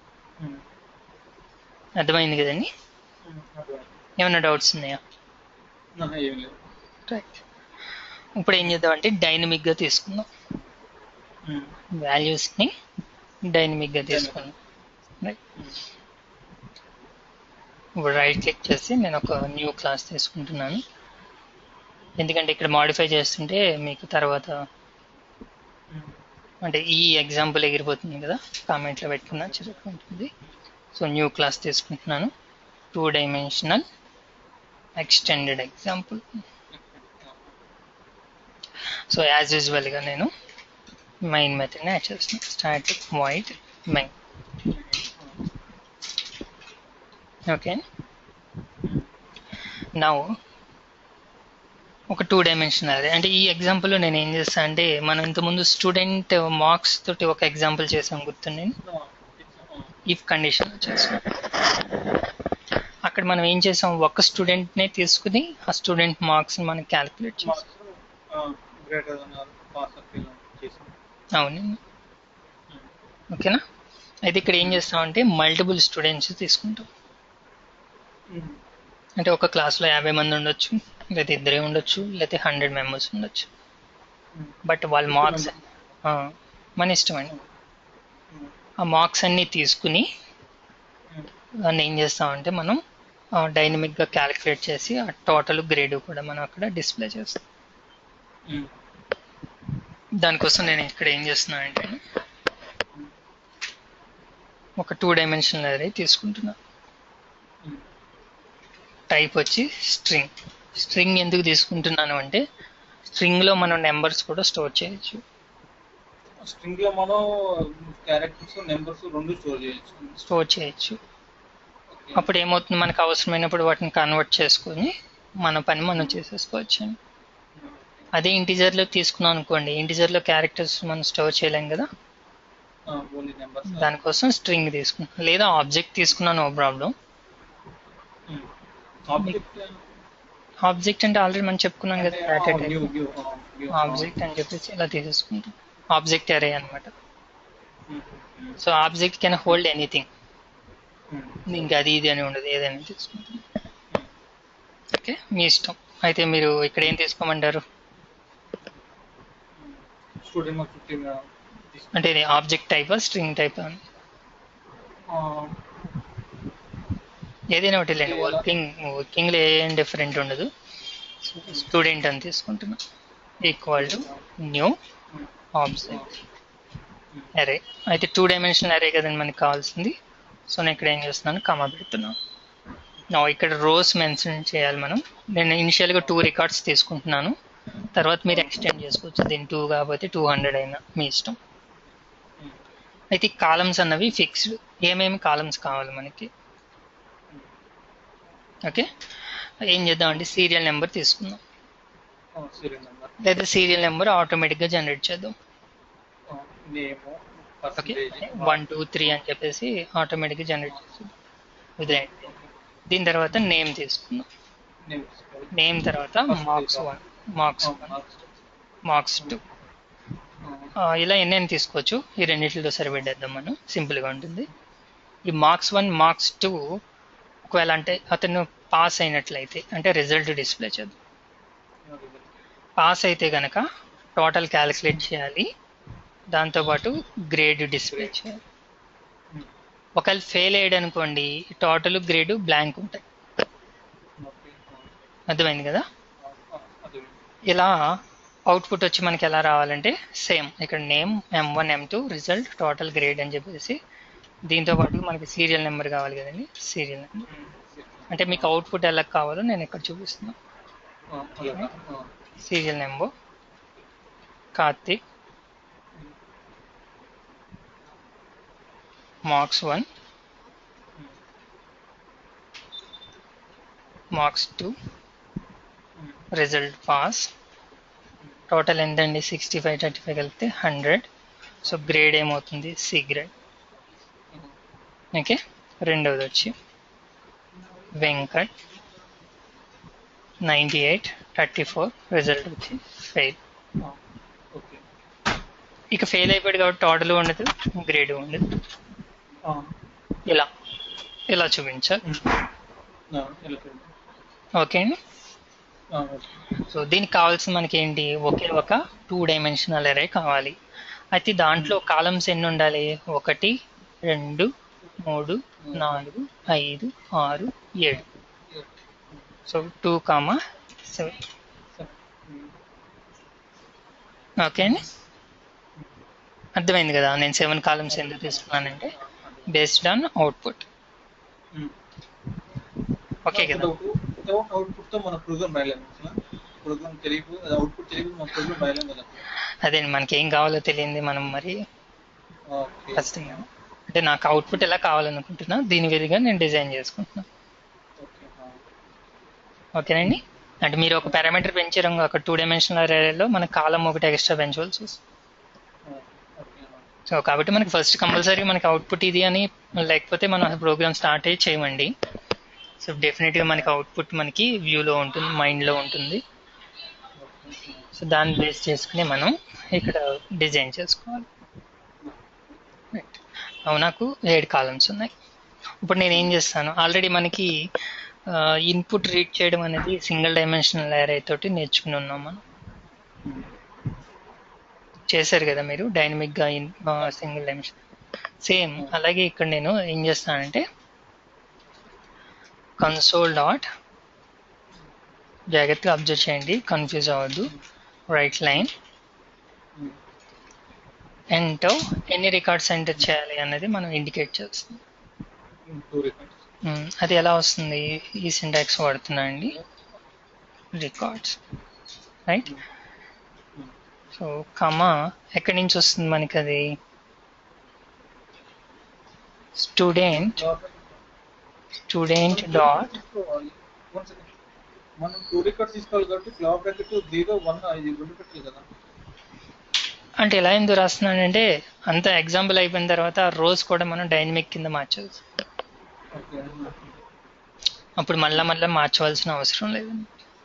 అర్థమైంది కదండి ఏమైనా డౌట్స్ ఉన్నాయా ఏం లేదు రైట్ ఇప్పుడు ఏం చేద్దాం అంటే డైనమిక్గా తీసుకుందాం వాల్యూస్ని డైనమిక్గా తీసుకుందాం రైట్ ఇప్పుడు రైట్ క్లిక్ చేసి నేను ఒక న్యూ క్లాస్ తీసుకుంటున్నాను ఎందుకంటే ఇక్కడ మాడిఫై చేస్తుంటే మీకు తర్వాత అంటే ఈ ఎగ్జాంపుల్ ఎగిరిపోతుంది కదా కామెంట్లో పెట్టుకున్నా ఉంటుంది సో న్యూ క్లాస్ తీసుకుంటున్నాను two dimensional extended example so as యూజువల్గా నేను మెయిన్ మెథడ్ని యాడ్ చేస్తున్నాను స్టాటిక్ వైట్ మెయిన్ ఓకే నా ఒక టూ డైమెన్షనల్ అదే అంటే ఈ ఎగ్జాంపుల్లో నేను ఏం చేస్తాను అంటే మనం ఇంతకుముందు స్టూడెంట్ మార్క్స్ తోటి ఒక ఎగ్జాంపుల్ చేసాం గుర్తుంది ఇఫ్ కండిషన్ చేసాం అక్కడ మనం ఏం చేసాం ఒక స్టూడెంట్నే తీసుకుని ఆ స్టూడెంట్ మార్క్స్ మనం క్యాలిక్యులేట్ చేసాం greater than or pass fail చేసి అవునండి ఓకేనా అయితే ఇక్కడ ఏం చేస్తామంటే మల్టిపుల్ స్టూడెంట్స్ తీసుకుంటాం అంటే ఒక క్లాస్లో యాభై మంది ఉండొచ్చు లేదా ఇద్దరే ఉండొచ్చు లేదా హండ్రెడ్ మెంబర్స్ ఉండొచ్చు బట్ వాళ్ళ మార్క్స్ మన ఇష్టం అండి ఆ మార్క్స్ అన్ని తీసుకుని దాన్ని ఏం చేస్తామంటే మనం డైనమిక్గా క్యాలిక్యులేట్ చేసి ఆ టోటల్ గ్రేడ్ కూడా మనం అక్కడ డిస్ప్లే చేస్తాం దానికోసం నేను ఇక్కడ ఏం చేస్తున్నాను అంటే ఒక టూ డైమెన్షనల్ అరే తీసుకుంటున్నా టైప్ వచ్చి స్ట్రింగ్ స్ట్రింగ్ ఎందుకు తీసుకుంటున్నాను అంటే స్ట్రింగ్లో మనం నెంబర్స్ కూడా స్టోర్ చేయొచ్చు స్ట్రింగ్ లో మనం క్యారెక్టర్స్ నెంబర్స్ రెండు స్టోర్ చేయొచ్చు స్టోర్ చేయొచ్చు అప్పుడు ఏమవుతుంది మనకు అవసరమైనప్పుడు వాటిని కన్వర్ట్ చేసుకొని మన పని మనం చేసేసుకోవచ్చు అదే ఇంటిజర్లో తీసుకున్నాం అనుకోండి ఇంటిజర్లో క్యారెక్టర్స్ మనం స్టోర్ చేయలేం కదా ఓన్లీ నెంబర్స్ దానికోసం స్ట్రింగ్ తీసుకున్నాం లేదా ఆబ్జెక్ట్ తీసుకున్నాను నో ప్రాబ్లం ఆబ్జెక్ట్ ఆబ్జెక్ట్ అంటే ఆల్రెడీ మనం చెప్పుకున్నాం కదా data new type new new object అని చెప్పేసి ఇలా తీసేసుకుంటాం ఆబ్జెక్ట్ అరే అనమాట so object can hold anything ఇంకా అది ఇది అని ఉండదు ఏదైనా తీసుకుంటాం ఓకే మీ ఇష్టం అయితే మీరు ఇక్కడ ఏం తీసుకోమంటారు స్టూడెంట్ మాకు ఫిఫ్టీన్ అంటే ఇది ఆబ్జెక్ట్ టైప్ స్ట్రింగ్ టైప్ అని ఏదైనా ఒకటి లేండి వర్కింగ్ వర్కింగ్లో ఏం డిఫరెంట్ ఉండదు స్టూడెంట్ అని తీసుకుంటున్నా ఈక్వల్ టు న్యూ ఆబ్జెక్ట్ అరే అయితే టూ డైమెన్షనల్ అరే కదండి మనకి కావాల్సింది సో నేను ఇక్కడ ఏం చేస్తున్నాను కమా పెడుతున్నాను నా ఇక్కడ రోస్ మెన్షన్ చేయాలి మనం నేను ఇనిషియల్గా టూ రికార్డ్స్ తీసుకుంటున్నాను తర్వాత మీరు ఎక్స్టెండ్ చేసుకోవచ్చు దీని టూ కాకపోతే టూ హండ్రెడ్ అయినా మీ ఇష్టం అయితే కాలమ్స్ అన్నవి ఫిక్స్డ్ ఏమేమి కాలమ్స్ కావాలి మనకి ఓకే ఏం చేద్దామంటే సీరియల్ నెంబర్ తీసుకుందాం సీరియల్ నెంబర్ లేదా సీరియల్ నెంబర్ ఆటోమేటిక్గా జనరేట్ చేద్దాం name okay percentage one two three అని చెప్పేసి ఆటోమేటిక్గా జనరేట్ చేస్తుంది వదిలేయండి దీని తర్వాత నేమ్ తీసుకుందాం నేమ్ నేమ్ తర్వాత marks one marks one marks two ఇలా ఎన్నైనా తీసుకోవచ్చు ఈ రెండింటితో సరిపెట్టేద్దాం మనం సింపుల్గా ఉంటుంది ఈ మార్క్స్ వన్ మార్క్స్ టూ ఒకవేళ అంటే అతను పాస్ అయినట్లయితే అంటే రిజల్ట్ డిస్ప్లే చేద్దాం పాస్ అయితే కనుక టోటల్ క్యాలిక్యులేట్ చేయాలి దాంతోపాటు గ్రేడ్ డిస్ప్లే చేయాలి ఒకవేళ ఫెయిల్ అయ్యాడు అనుకోండి టోటల్ గ్రేడ్ బ్లాంక్ ఉంటాయి అర్థమైంది కదా ఇలా అవుట్పుట్ వచ్చి మనకి ఎలా రావాలంటే సేమ్ ఇక్కడ name M one M two result total grade అని చెప్పేసి దీంతో పాటు మనకి సీరియల్ నెంబర్ కావాలి కదండి సీరియల్ నెంబర్ అంటే మీకు అవుట్పుట్ ఎలా కావాలో నేను ఇక్కడ చూపిస్తున్నా serial number Karthik marks one marks two result pass total ఎంతండి సిక్స్టీ ఫైవ్ థర్టీ ఫైవ్ కలిపితే హండ్రెడ్ సో గ్రేడ్ ఏమవుతుంది సి గ్రేడ్ ఓకే రెండవది వచ్చి Venkat ninety eight thirty four result వచ్చి ఫెయిల్ ఓకే ఇక ఫెయిల్ అయిపోయాడు కాబట్టి టోటల్ ఉండదు గ్రేడ్ ఉండదు ఇలా ఇలా చూపించాలి ఓకే అండి సో దీనికి కావాల్సిన మనకి ఏంటి ఒకే ఒక టూ డైమెన్షనల్ అరే కావాలి అయితే దాంట్లో కాలమ్స్ ఎన్ని ఉండాలి ఒకటి రెండు మూడు నాలుగు ఐదు ఆరు ఏడు so two comma seven okay అండి అర్థమైంది కదా నేను సెవెన్ కాలమ్స్ ఎందుకు తీసుకున్నానంటే బేస్డ్ ఆన్ అవుట్పుట్ ఓకే కదా వితౌట్ అవుట్పుట్ తో మన ప్రోగ్రామ్ రాయలేము అసలు ప్రోగ్రామ్ తెలియదు అది అవుట్పుట్ తెలియదు మన ప్రోగ్రామ్ రాయలేము కదా అదే మనకి ఏం కావాలో తెలియంది మనం మరి ఓకే ఖచ్చితంగా అంటే నాకు అవుట్పుట్ ఎలా కావాలనుకుంటున్నా దీని విధిగా నేను డిజైన్ చేసుకుంటున్నా ఓకే ఓకేనండి అంటే మీరు ఒక పారామీటర్ పెంచారు ఒక టూ డైమెన్షనల్ అరేలో మన కాలం ఒకటి ఎక్స్ట్రా పెంచవలసి వస్తుంది ఓకే సో కాబట్టి మనకి ఫస్ట్ కంపల్సరీ మనకి అవుట్పుట్ ఇది అని లేకపోతే మనం ప్రోగ్రామ్ స్టార్ట్ అయ్యి చేయమండి సో డెఫినెట్గా మనకి అవుట్పుట్ మనకి వ్యూలో ఉంటుంది మైండ్లో ఉంటుంది సో దాన్ని బేస్ చేసుకుని మనం ఇక్కడ డిజైన్ చేసుకోవాలి రైట్ అవి నాకు ఏడు కాలమ్స్ ఉన్నాయి ఇప్పుడు నేను ఏం చేస్తాను ఆల్రెడీ మనకి ఇన్పుట్ రీడ్ చేయడం అనేది సింగిల్ డైమెన్షనల్ అరే తోటి నేర్చుకుని ఉన్నాం మనం చేశారు కదా మీరు డైనమిక్గా ఇన్ సింగిల్ డైమెన్షన్ సేమ్ అలాగే ఇక్కడ నేను ఏం చేస్తానంటే కన్సోల్ డాట్ జాగ్రత్తగా అబ్జర్వ్ చేయండి కన్ఫ్యూజ్ అవ్వద్దు రైట్ లైన్ ఎంటర్ ఎన్ని రికార్డ్స్ ఎంటర్ చేయాలి అన్నది మనం ఇండికేట్ చేస్తుంది టూ రికార్డ్స్ మ్మ్. అది ఎలా వస్తుంది ఈ సింటాక్స్ వాడుతున్నా అండి రికార్డ్స్ రైట్ సో కమా ఎక్కడి నుంచి వస్తుంది మనకి అది student student dot one second మనం టూ రికార్డ్స్ తీసుకోవాలి కాబట్టి క్లాక్ బ్రాకెట్ జీరో వన్ ఇది రెండు పెట్టాలి కదా అంటే ఎలా ఎందుకు రాస్తున్నానంటే అంత ఎగ్జాంపుల్ అయిపోయిన తర్వాత ఆ రోజ్ కూడా మనం డైనమిక్ కింద మార్చవచ్చు ఓకే అప్పుడు మళ్ళా మళ్ళీ మార్చవలసిన అవసరం లేదు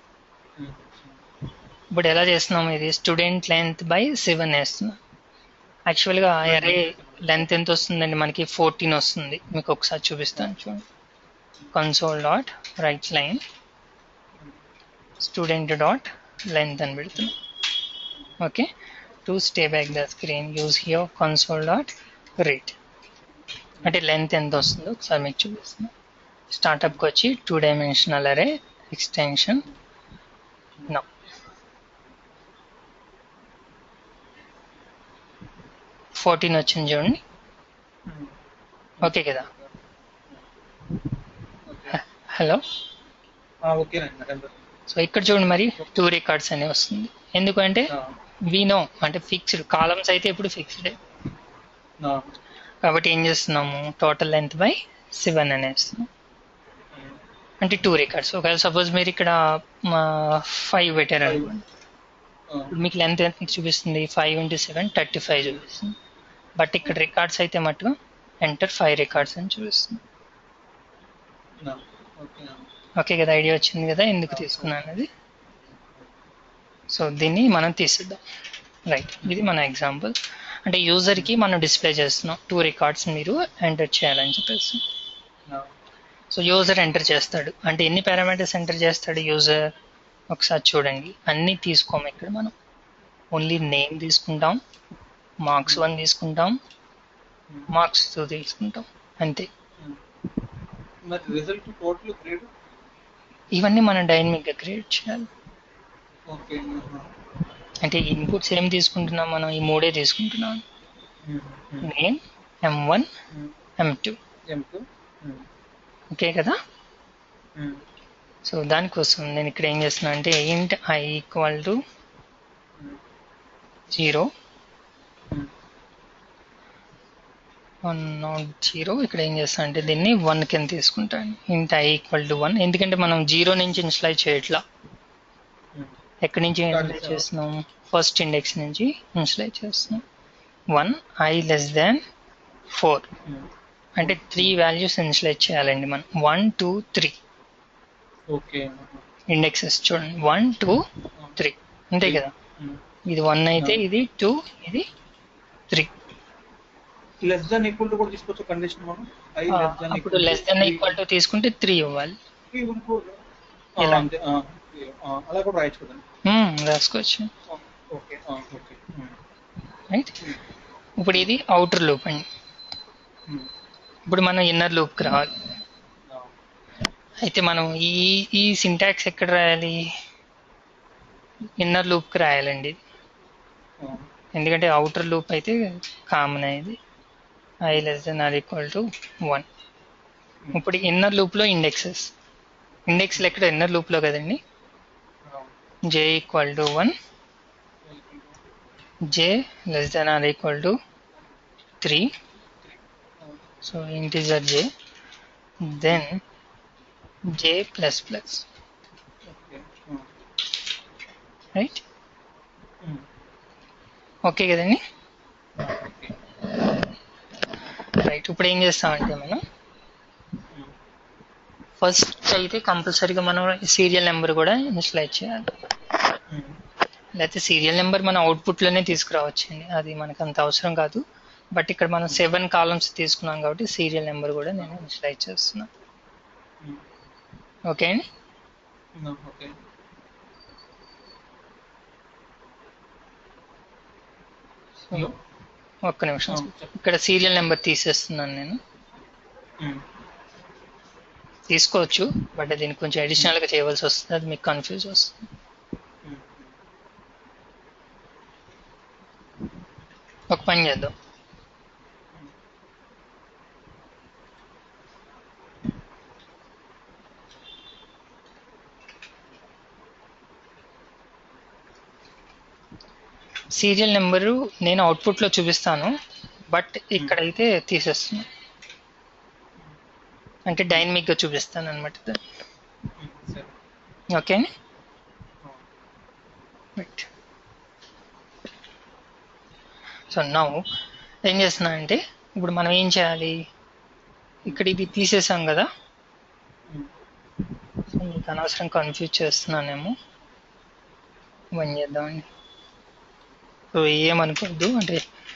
ఇప్పుడు ఎలా చేస్తున్నాం ఇది స్టూడెంట్ లెంత్ బై సెవెన్ వేస్తున్నాం యాక్చువల్గా అరే లెంత్ ఎంత వస్తుందండి మనకి ఫోర్టీన్ వస్తుంది మీకు ఒకసారి చూపిస్తాను చూడండి console dot write line student dot length అని పెడుతున్నాం okay to stay back the screen use here console dot read అంటే లెంత్ ఎంత వస్తుందో ఒకసారి మీకు చూపిస్తున్నాం స్టార్టప్కి వచ్చి two dimensional array extension no fourteen వచ్చింది చూడండి ఓకే కదా ఓకే హలో ఓకేనండి నెంబర్ సో ఇక్కడ చూడండి మరి టూ రికార్డ్స్ అనే వస్తుంది ఎందుకంటే ఆ, వి నో అంటే ఫిక్స్డ్ కాలమ్స్ అయితే ఇప్పుడు ఫిక్స్డ్ ఆ, కాబట్టి ఏం చేస్తున్నాము టోటల్ లెంత్ బై సెవెన్ అనేస్తున్నాం అంటే టూ రికార్డ్స్ ఒకవేళ సపోజ్ మీరు ఇక్కడ ఫైవ్ పెట్టారు అనుకోండి ఆ, ఇప్పుడు మీకు లెంత్ ఎంత చూపిస్తుంది five into seven thirty five చూపిస్తుంది బట్ ఇక్కడ రికార్డ్స్ అయితే మటుకు ఎంటర్ ఫైవ్ రికార్డ్స్ అని చూపిస్తుంది ఆ, ఓకే ఆ. ఓకే కదా ఐడియా వచ్చింది కదా ఎందుకు తీసుకున్నాను అది సో దీన్ని మనం తీసిద్దాం రైట్ ఇది మన ఎగ్జాంపుల్ అంటే యూజర్కి మనం డిస్ప్లే చేస్తున్నాం టూ రికార్డ్స్ మీరు ఎంటర్ చేయాలని చెప్పేసి ఆ, సో యూజర్ ఎంటర్ చేస్తాడు అంటే ఎన్ని పారామీటర్స్ ఎంటర్ చేస్తాడు యూజర్ ఒకసారి చూడండి అన్నీ తీసుకోము ఇక్కడ మనం ఓన్లీ నేమ్ తీసుకుంటాం మార్క్స్ వన్ తీసుకుంటాం ఉమ్, మార్క్స్ టూ తీసుకుంటాం అంతే ఉమ్. మరి రిజల్ట్ టోటల్ గ్రేడ్ ఇవన్నీ మనం డైనమిక్గా క్రియేట్ చేయాలి ఓకే ఆహా. అంటే ఇన్పుట్స్ ఏం తీసుకుంటున్నాం మనం ఈ మూడే తీసుకుంటున్నాం um, um, name M one um. M two ఎంకు ఉమ్, ఓకే కదా ఉమ్, సో దానికోసం నేను ఇక్కడ ఏం చేస్తున్నా అంటే int I equal to um, zero um. One not zero ఇక్కడ ఏం చేస్తా అంటే దీన్ని వన్ కింద తీసుకుంటాను ఇంట్ ఐ ఈక్వల్ టు వన్ ఎందుకంటే మనం జీరో నుంచి ఇన్స్లైజ్ చేయట్లా ఉమ్. ఎక్కడి నుంచి Start ఇన్స్లైజ్ చేసావా? చేస్తున్నాం ఫస్ట్ ఇండెక్స్ నుంచి ఇన్స్లైజ్ చేస్తున్నాం one I less than four um. అంటే త్రీ వాల్యూస్ ఇన్స్లైజ్ చేయాలండి మనం వన్ టూ త్రీ ఓకే ఆహా. ఇండెక్సెస్ చూడండి వన్ టూ త్రీ అంతే కదా ఉమ్. ఇది వన్ అయితే ఇది టూ ఇది three less than equal to కూడా తీసుకోవచ్చు కండిషన్ మనం ఐ లెస్ దాన్ అప్పుడు లెస్ దెన్ ఈక్వల్ టు తీసుకుంటే త్రీ ఇవ్వాలి ఎలా? అంతే ఆ, ఆ, అలా కూడా రాయొచ్చు కదండి Hmm, రాసుకోవచ్చు ఆ, ఓకే ఆ, ఓకే ఉమ్, రైట్ ఇప్పుడు ఇది అవుటర్ లూప్ అండి ఉమ్, ఇప్పుడు మనం ఇన్నర్ లూప్కి రావాలి ఆ, అయితే మనం ఈ ఈ సింటాక్స్ ఎక్కడ రాయాలి ఇన్నర్ లూప్కి రాయాలండి ఆ, ఎందుకంటే అవుటర్ లూప్ అయితే కామన్ ఇది I less than or equal to one ఇప్పుడు ఇన్నర్ లూప్లో ఇండెక్సెస్ ఇండెక్స్లు ఎక్కడ ఇన్నర్ లూప్లో కదండి ఆ, J equal to one J less than or equal to three so integer J then J plus plus okay ఆ, రైట్ ఉమ్, ఓకే కదండి ఆ, ఓకే రైట్ ఇప్పుడు ఏం చేస్తామంటే మనం ఉమ్, ఫస్ట్ అయితే కంపల్సరీగా మనం సీరియల్ నెంబర్ కూడా ఇన్స్లైజ్ చేయాలి ఉమ్, లేకపోతే సీరియల్ నెంబర్ మన అవుట్పుట్లోనే తీసుకురావచ్చండి అది మనకు అంత అవసరం కాదు బట్ ఇక్కడ మనం సెవెన్ కాలమ్స్ తీసుకున్నాం కాబట్టి సీరియల్ నెంబర్ కూడా నేను ఇన్స్లైజ్ చేస్తున్నాను ఉమ్, ఓకే అండి ఆ, ఓకే హలో ఒక్క నిమిషం ఆ, చెప్పు. ఇక్కడ సీరియల్ నెంబర్ తీసేస్తున్నాను నేను ఉమ్, తీసుకోవచ్చు బట్ దీనికి కొంచెం అడిషనల్గా చేయవలసి వస్తుంది అది మీకు కన్ఫ్యూజ్ వస్తుంది ఉమ్, ఒక పని చేద్దాం సీరియల్ నెంబరు నేను అవుట్పుట్లో చూపిస్తాను బట్ ఇక్కడైతే తీసేస్తున్నాను అంటే డైనమిక్గా చూపిస్తాను అనమాట ఉమ్, సరే ఓకే ఆ, రైట్ సో నౌ ఏం చేస్తున్నా అంటే ఇప్పుడు మనం ఏం చేయాలి ఇక్కడ ఇది తీసేసాం కదా ఉమ్, సో మీకు అనవసరం కన్ఫ్యూజ్ చేస్తున్నానేమో పని చేద్దామండి సో ఏమనుకోవద్దు అంటే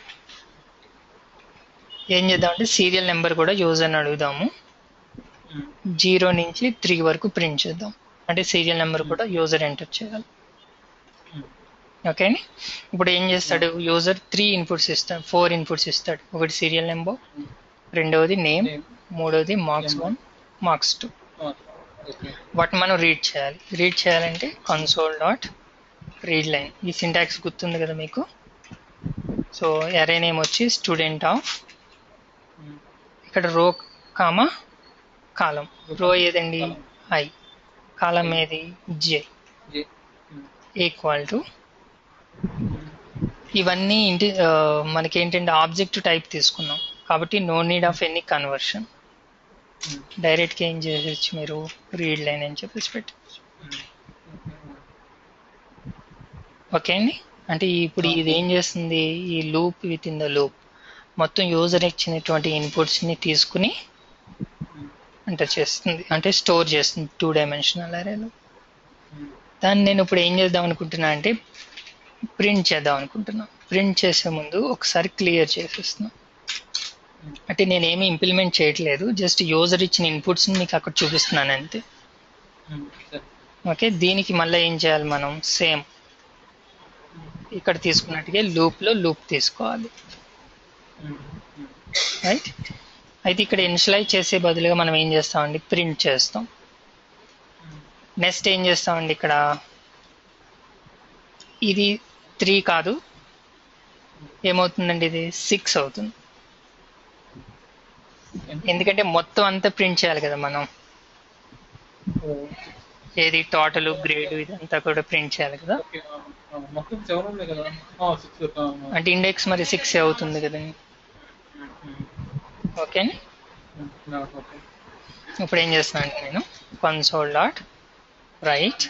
ఏం చేద్దామంటే సీరియల్ నెంబర్ కూడా యూజర్ని అడుగుదాము ఉమ్, జీరో నుంచి త్రీ వరకు ప్రింట్ చేద్దాం అంటే సీరియల్ నెంబర్ కూడా యూజర్ ఎంటర్ చేయాలి ఉమ్, ఓకే అండి ఇప్పుడు ఏం చేస్తాడు యూజర్ త్రీ ఇన్పుట్స్ ఇస్తాడు ఫోర్ ఇన్పుట్స్ ఇస్తాడు ఒకటి సీరియల్ నెంబర్ ఉమ్, రెండవది నేమ్ Name. మూడవది మార్క్స్ వన్ మార్క్స్ టూ ఆ, ఓకే వాటిని మనం రీడ్ చేయాలి రీడ్ చేయాలంటే కన్సోల్ డాట్ రీడ్ లైన్ ఈ సింటాక్స్ గుర్తుంది కదా మీకు సో ఎరే నేమ్ వచ్చి స్టూడెంట్ ఆఫ్ ఉమ్, ఇక్కడ రో కామా కాలం రో ఏదండి ఐ కాలం ఏది జే జే ఉమ్. ఈక్వల్ టు ఉమ్. ఇవన్నీ ఇంటి ఆ, మనకి ఏంటంటే ఆబ్జెక్ట్ టైప్ తీసుకున్నాం కాబట్టి no need of any conversion um. డైరెక్ట్గా ఏం చేసేయచ్చు మీరు రీడ్ లైన్ అని చెప్పేసి పెట్టి ఉమ్. ఓకే అండి అంటే ఇప్పుడు ఇది ఏం చేస్తుంది ఈ loop within the loop మొత్తం యూజర్ ఇచ్చినటువంటి ఇన్పుట్స్ని తీసుకుని ఉమ్. ఎంటర్ చేస్తుంది అంటే స్టోర్ చేస్తుంది టూ డైమెన్షనల్ అరేలో ఉమ్. దాన్ని నేను ఇప్పుడు ఏం చేద్దాం అనుకుంటున్నా అంటే ప్రింట్ చేద్దాం అనుకుంటున్నా ప్రింట్ చేసే ముందు ఒకసారి క్లియర్ చేసేస్తున్నా ఉమ్. అంటే నేను ఏమీ ఇంప్లిమెంట్ చేయట్లేదు జస్ట్ యూజర్ ఇచ్చిన ఇన్పుట్స్ని మీకు అక్కడ చూపిస్తున్నాను అంతే ఉమ్. సరే ఓకే దీనికి మళ్ళీ ఏం చేయాలి మనం సేమ్ ఇక్కడ తీసుకున్నట్టుగా లూప్లో లూప్ తీసుకోవాలి ఉమ్. ఉమ్. రైట్ అయితే ఇక్కడ ఇనిషియలైజ్ చేసే బదులుగా మనం ఏం చేస్తామండి ప్రింట్ చేస్తాం ఉమ్. నెక్స్ట్ ఏం చేస్తామండి ఇక్కడ ఇది త్రీ కాదు ఏమవుతుందండి ఇది సిక్స్ అవుతుంది ఎంత? ఎందుకంటే మొత్తం అంతా ప్రింట్ చేయాలి కదా మనం ఓ. ఏది టోటల్ గ్రేడ్ ఇదంతా కూడా ప్రింట్ చేయాలి కదా ఓకే ఆ, ఆ, మొత్తం సెవెన్ ఉన్నాయి కదా సిక్స్ అంటే ఇండెక్స్ మరి సిక్స్ అవుతుంది కదండి ఓకే ఓకే ఇప్పుడు ఏం చేస్తున్నాను అంటే నేను console dot write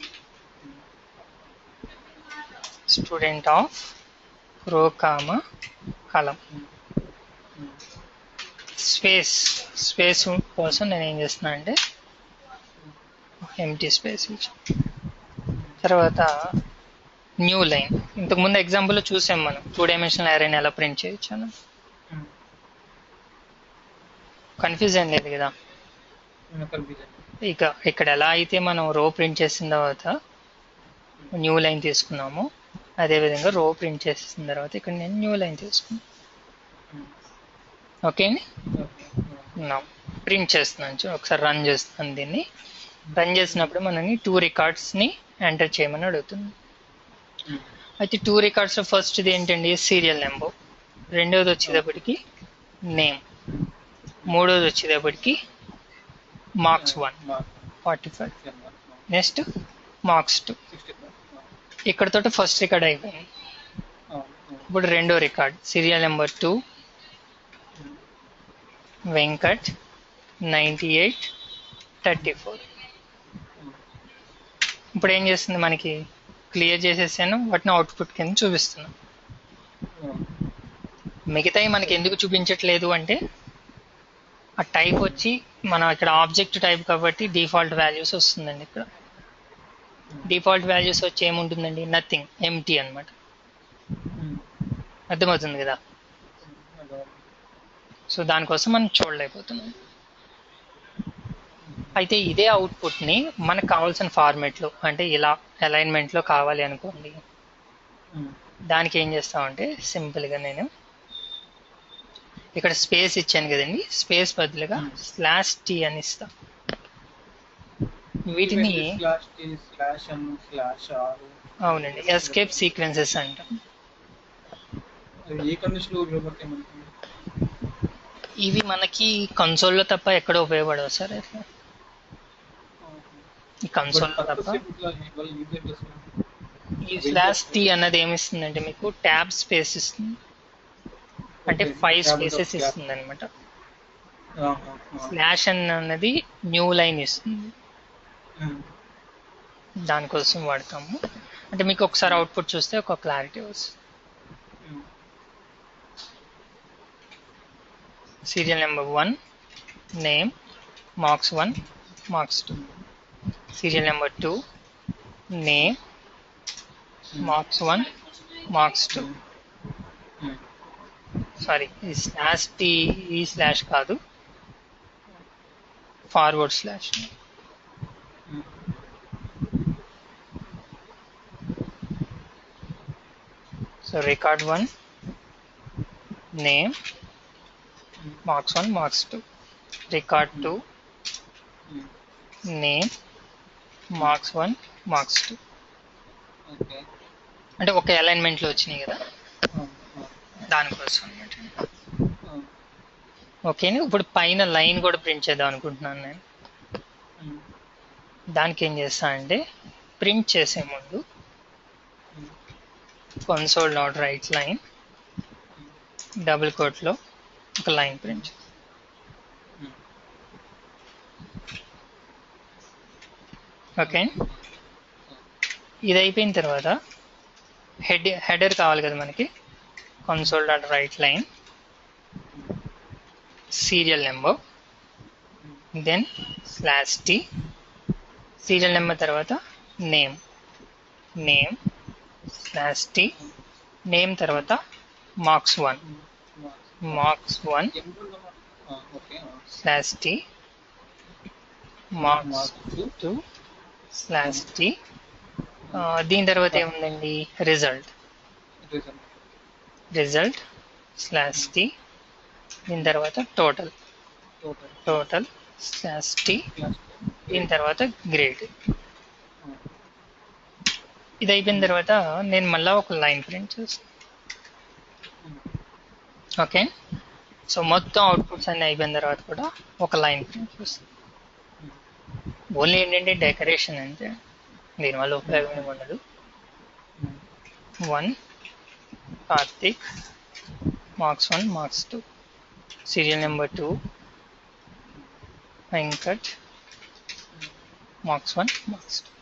student of row comma కలం స్పేస్ స్పేస్ కోసం నేను ఏం చేస్తున్నా అంటే ఎంటీ స్పేస్ ఇచ్చి తర్వాత న్యూ లైన్ ఇంతకుముందు ఎగ్జాంపుల్లో చూసాం మనం టూ డైమెన్షనల్ అరేని ఎలా ప్రింట్ చేయొచ్చు అని కన్ఫ్యూజ్ ఏం లేదు కదా కనిపించండి ఇక ఇక్కడ ఎలా అయితే మనం రో ప్రింట్ చేసిన తర్వాత న్యూ లైన్ తీసుకున్నాము అదేవిధంగా రో ప్రింట్ చేసిన తర్వాత ఇక్కడ నేను న్యూ లైన్ తీసుకున్నాను ఓకే అండి నా ప్రింట్ చేస్తున్నాను చూ- ఒకసారి రన్ చేస్తున్నాను దీన్ని రన్ చేసినప్పుడు మనని టూ రికార్డ్స్ని ఎంటర్ చేయమని అడుగుతుంది అయితే టూ రికార్డ్స్ ఫస్ట్ది ఏంటండి సీరియల్ నెంబర్ రెండవది వచ్చేటప్పటికి నేమ్ మూడోది వచ్చేటప్పటికి marks one forty five next marks two ఇక్కడతో ఫస్ట్ రికార్డ్ అయిపోయింది ఇప్పుడు రెండో record serial number two Venkat ninety eight thirty four ఇప్పుడు ఏం చేస్తుంది మనకి క్లియర్ చేసేసాను వాటిని అవుట్పుట్ కింద చూపిస్తున్నాను మిగతాయి మనకి ఎందుకు చూపించట్లేదు అంటే ఆ టైప్ వచ్చి మనం ఇక్కడ ఆబ్జెక్ట్ టైప్ కాబట్టి డిఫాల్ట్ వాల్యూస్ వస్తుందండి ఇక్కడ డిఫాల్ట్ వాల్యూస్ వచ్చి ఏముంటుందండి నథింగ్ ఎంటీ అన్నమాట అర్థమవుతుంది కదా సో దానికోసం మనం చూడలేకపోతున్నాం అయితే ఇదే అవుట్పుట్ని మనకు కావాల్సిన ఫార్మేట్లో అంటే ఇలా అలైన్మెంట్లో కావాలి అనుకోండి దానికి ఏం చేస్తామంటే సింపుల్గా నేను ఇక్కడ స్పేస్ ఇచ్చాను కదండి స్పేస్ బదులుగా స్లాష్ టీ అని ఇస్తా వీటిని slash T slash N slash R అవునండి ఎస్కేప్ సీక్వెన్సెస్ అంటాం అవి ఏ కండిషన్ లో ఉపయోగపడతాయి మనకి ఇవి మనకి కన్సోల్లో తప్ప ఎక్కడ ఉపయోగపడవు సార్ అట్లా ఈ కన్సోల్లో తప్ప ఈ స్లాష్ టీ అన్నది ఏమి ఇస్తుందంటే మీకు ట్యాబ్ స్పేస్ ఇస్తుంది అంటే ఫైవ్ స్పేసెస్ ఇస్తుంది అనమాట స్లాష్ అన్ అన్నది న్యూ లైన్ ఇస్తుంది దానికోసం వాడతాము అంటే మీకు ఒకసారి అవుట్పుట్ చూస్తే ఒక క్లారిటీ వస్తుంది serial number one name marks one marks two serial number two name marks one marks two sorry ఈ స్లాష్ టీ ఈ స్లాష్ కాదు forward slash so record one name marks one marks two record two name marks one marks two okay అంటే ఒక అలైన్మెంట్లో వచ్చినాయి కదా దానికోసం అనమాట okay ఇప్పుడు పైన లైన్ కూడా ప్రింట్ చేద్దాం అనుకుంటున్నాను నేను దానికి ఏం చేస్తా అంటే ప్రింట్ చేసే ముందు console dot write line double కోట్లో ఒక లైన్ ప్రింట్ ఓకే ఇది అయిపోయిన తర్వాత హెడ్ హెడర్ కావాలి కదా మనకి console dot write line serial number then slash T serial number తర్వాత name name slash T name తర్వాత marks one marks one okay slash T marks marks two slash T దీని తర్వాత ఏముందండి result result result slash T దీని తర్వాత total total total slash T class దీని తర్వాత grade ఇది అయిపోయిన తర్వాత నేను మళ్ళీ ఒక లైన్ ప్రింట్ చేస్తాను ఓకే సో మొత్తం అవుట్పుట్స్ అన్ని అయిపోయిన తర్వాత కూడా ఒక లైన్ ప్రింట్ చేస్తాను ఓన్లీ ఏంటంటే డెకరేషన్ అంతే దీనివల్ల ఉపయోగం ఏమి ఉండదు one Karthik marks one marks two serial number two Venkat marks one marks two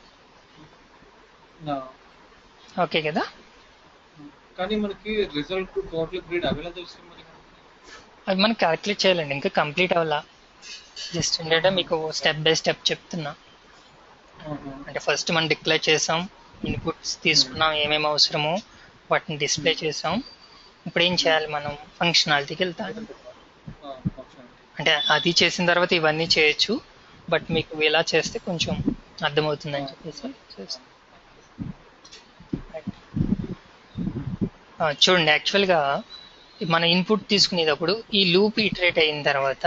okay కదా కానీ మనకి రిజల్ట్ టోటల్ గ్రేడ్ అవేలా తెలుస్తుంది మరి అది మనం క్యాలిక్యులేట్ చేయాలండి ఇంకా కంప్లీట్ అవ్వాలా జస్ట్ ఏంటంటే మీకు స్టెప్ బై స్టెప్ చెప్తున్నా అంటే ఫస్ట్ మనం డిక్లేర్ చేసాం ఇన్పుట్స్ తీసుకున్నాం ఏమేమి అవసరమో వాటిని డిస్ప్లే చేసాం ఇప్పుడు ఏం చేయాలి మనం ఫంక్షనాలిటీకి వెళ్తాం అంటే అది చేసిన తర్వాత ఇవన్నీ చేయొచ్చు బట్ మీకు ఇలా చేస్తే కొంచెం అర్థమవుతుందని చెప్పేసి చేస్తాం ఆ, చూడండి యాక్చువల్గా మన ఇన్పుట్ తీసుకునేటప్పుడు ఈ లూప్ ఇటరేట్ అయిన తర్వాత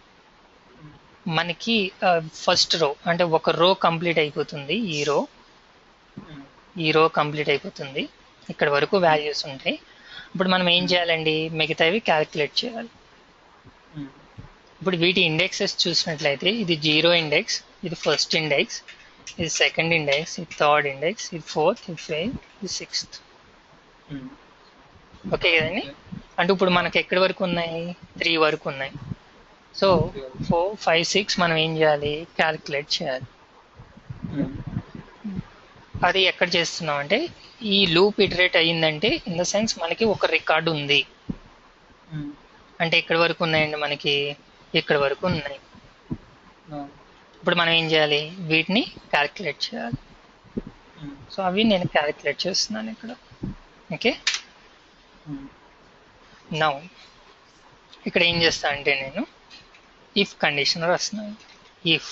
మనకి ఫస్ట్ రో అంటే ఒక రో కంప్లీట్ అయిపోతుంది ఈ రో ఈ రో కంప్లీట్ అయిపోతుంది ఇక్కడ వరకు వాల్యూస్ ఉంటాయి ఇప్పుడు మనం ఏం చేయాలండి మిగతావి క్యాలిక్యులేట్ చేయాలి ఇప్పుడు వీటి ఇండెక్సెస్ చూసినట్లయితే ఇది జీరో ఇండెక్స్ ఇది ఫస్ట్ ఇండెక్స్ ఇది సెకండ్ ఇండెక్స్ ఇది థర్డ్ ఇండెక్స్ ఇది ఫోర్త్ ఇది ఫిఫ్త్ ఇది సిక్స్త్ ఓకే కదండి అంటే ఇప్పుడు మనకి ఎక్కడి వరకు ఉన్నాయి త్రీ వరకు ఉన్నాయి సో ఫోర్ ఫైవ్ సిక్స్ మనం ఏం చేయాలి క్యాలిక్యులేట్ చేయాలి అది ఎక్కడ చేస్తున్నాం అంటే ఈ లూప్ ఇటరేట్ అయ్యిందంటే ఇన్ ద సెన్స్ మనకి ఒక రికార్డు ఉంది అంటే ఎక్కడి వరకు ఉన్నాయండి మనకి ఇక్కడ వరకు ఉన్నాయి ఇప్పుడు మనం ఏం చేయాలి వీటిని క్యాలిక్యులేట్ చేయాలి సో అవి నేను క్యాలిక్యులేట్ చేస్తున్నాను ఇక్కడ ఓకే నౌ ఇక్కడ ఏం చేస్తా అంటే నేను ఇఫ్ కండిషన్ రాస్తున్నాను ఇఫ్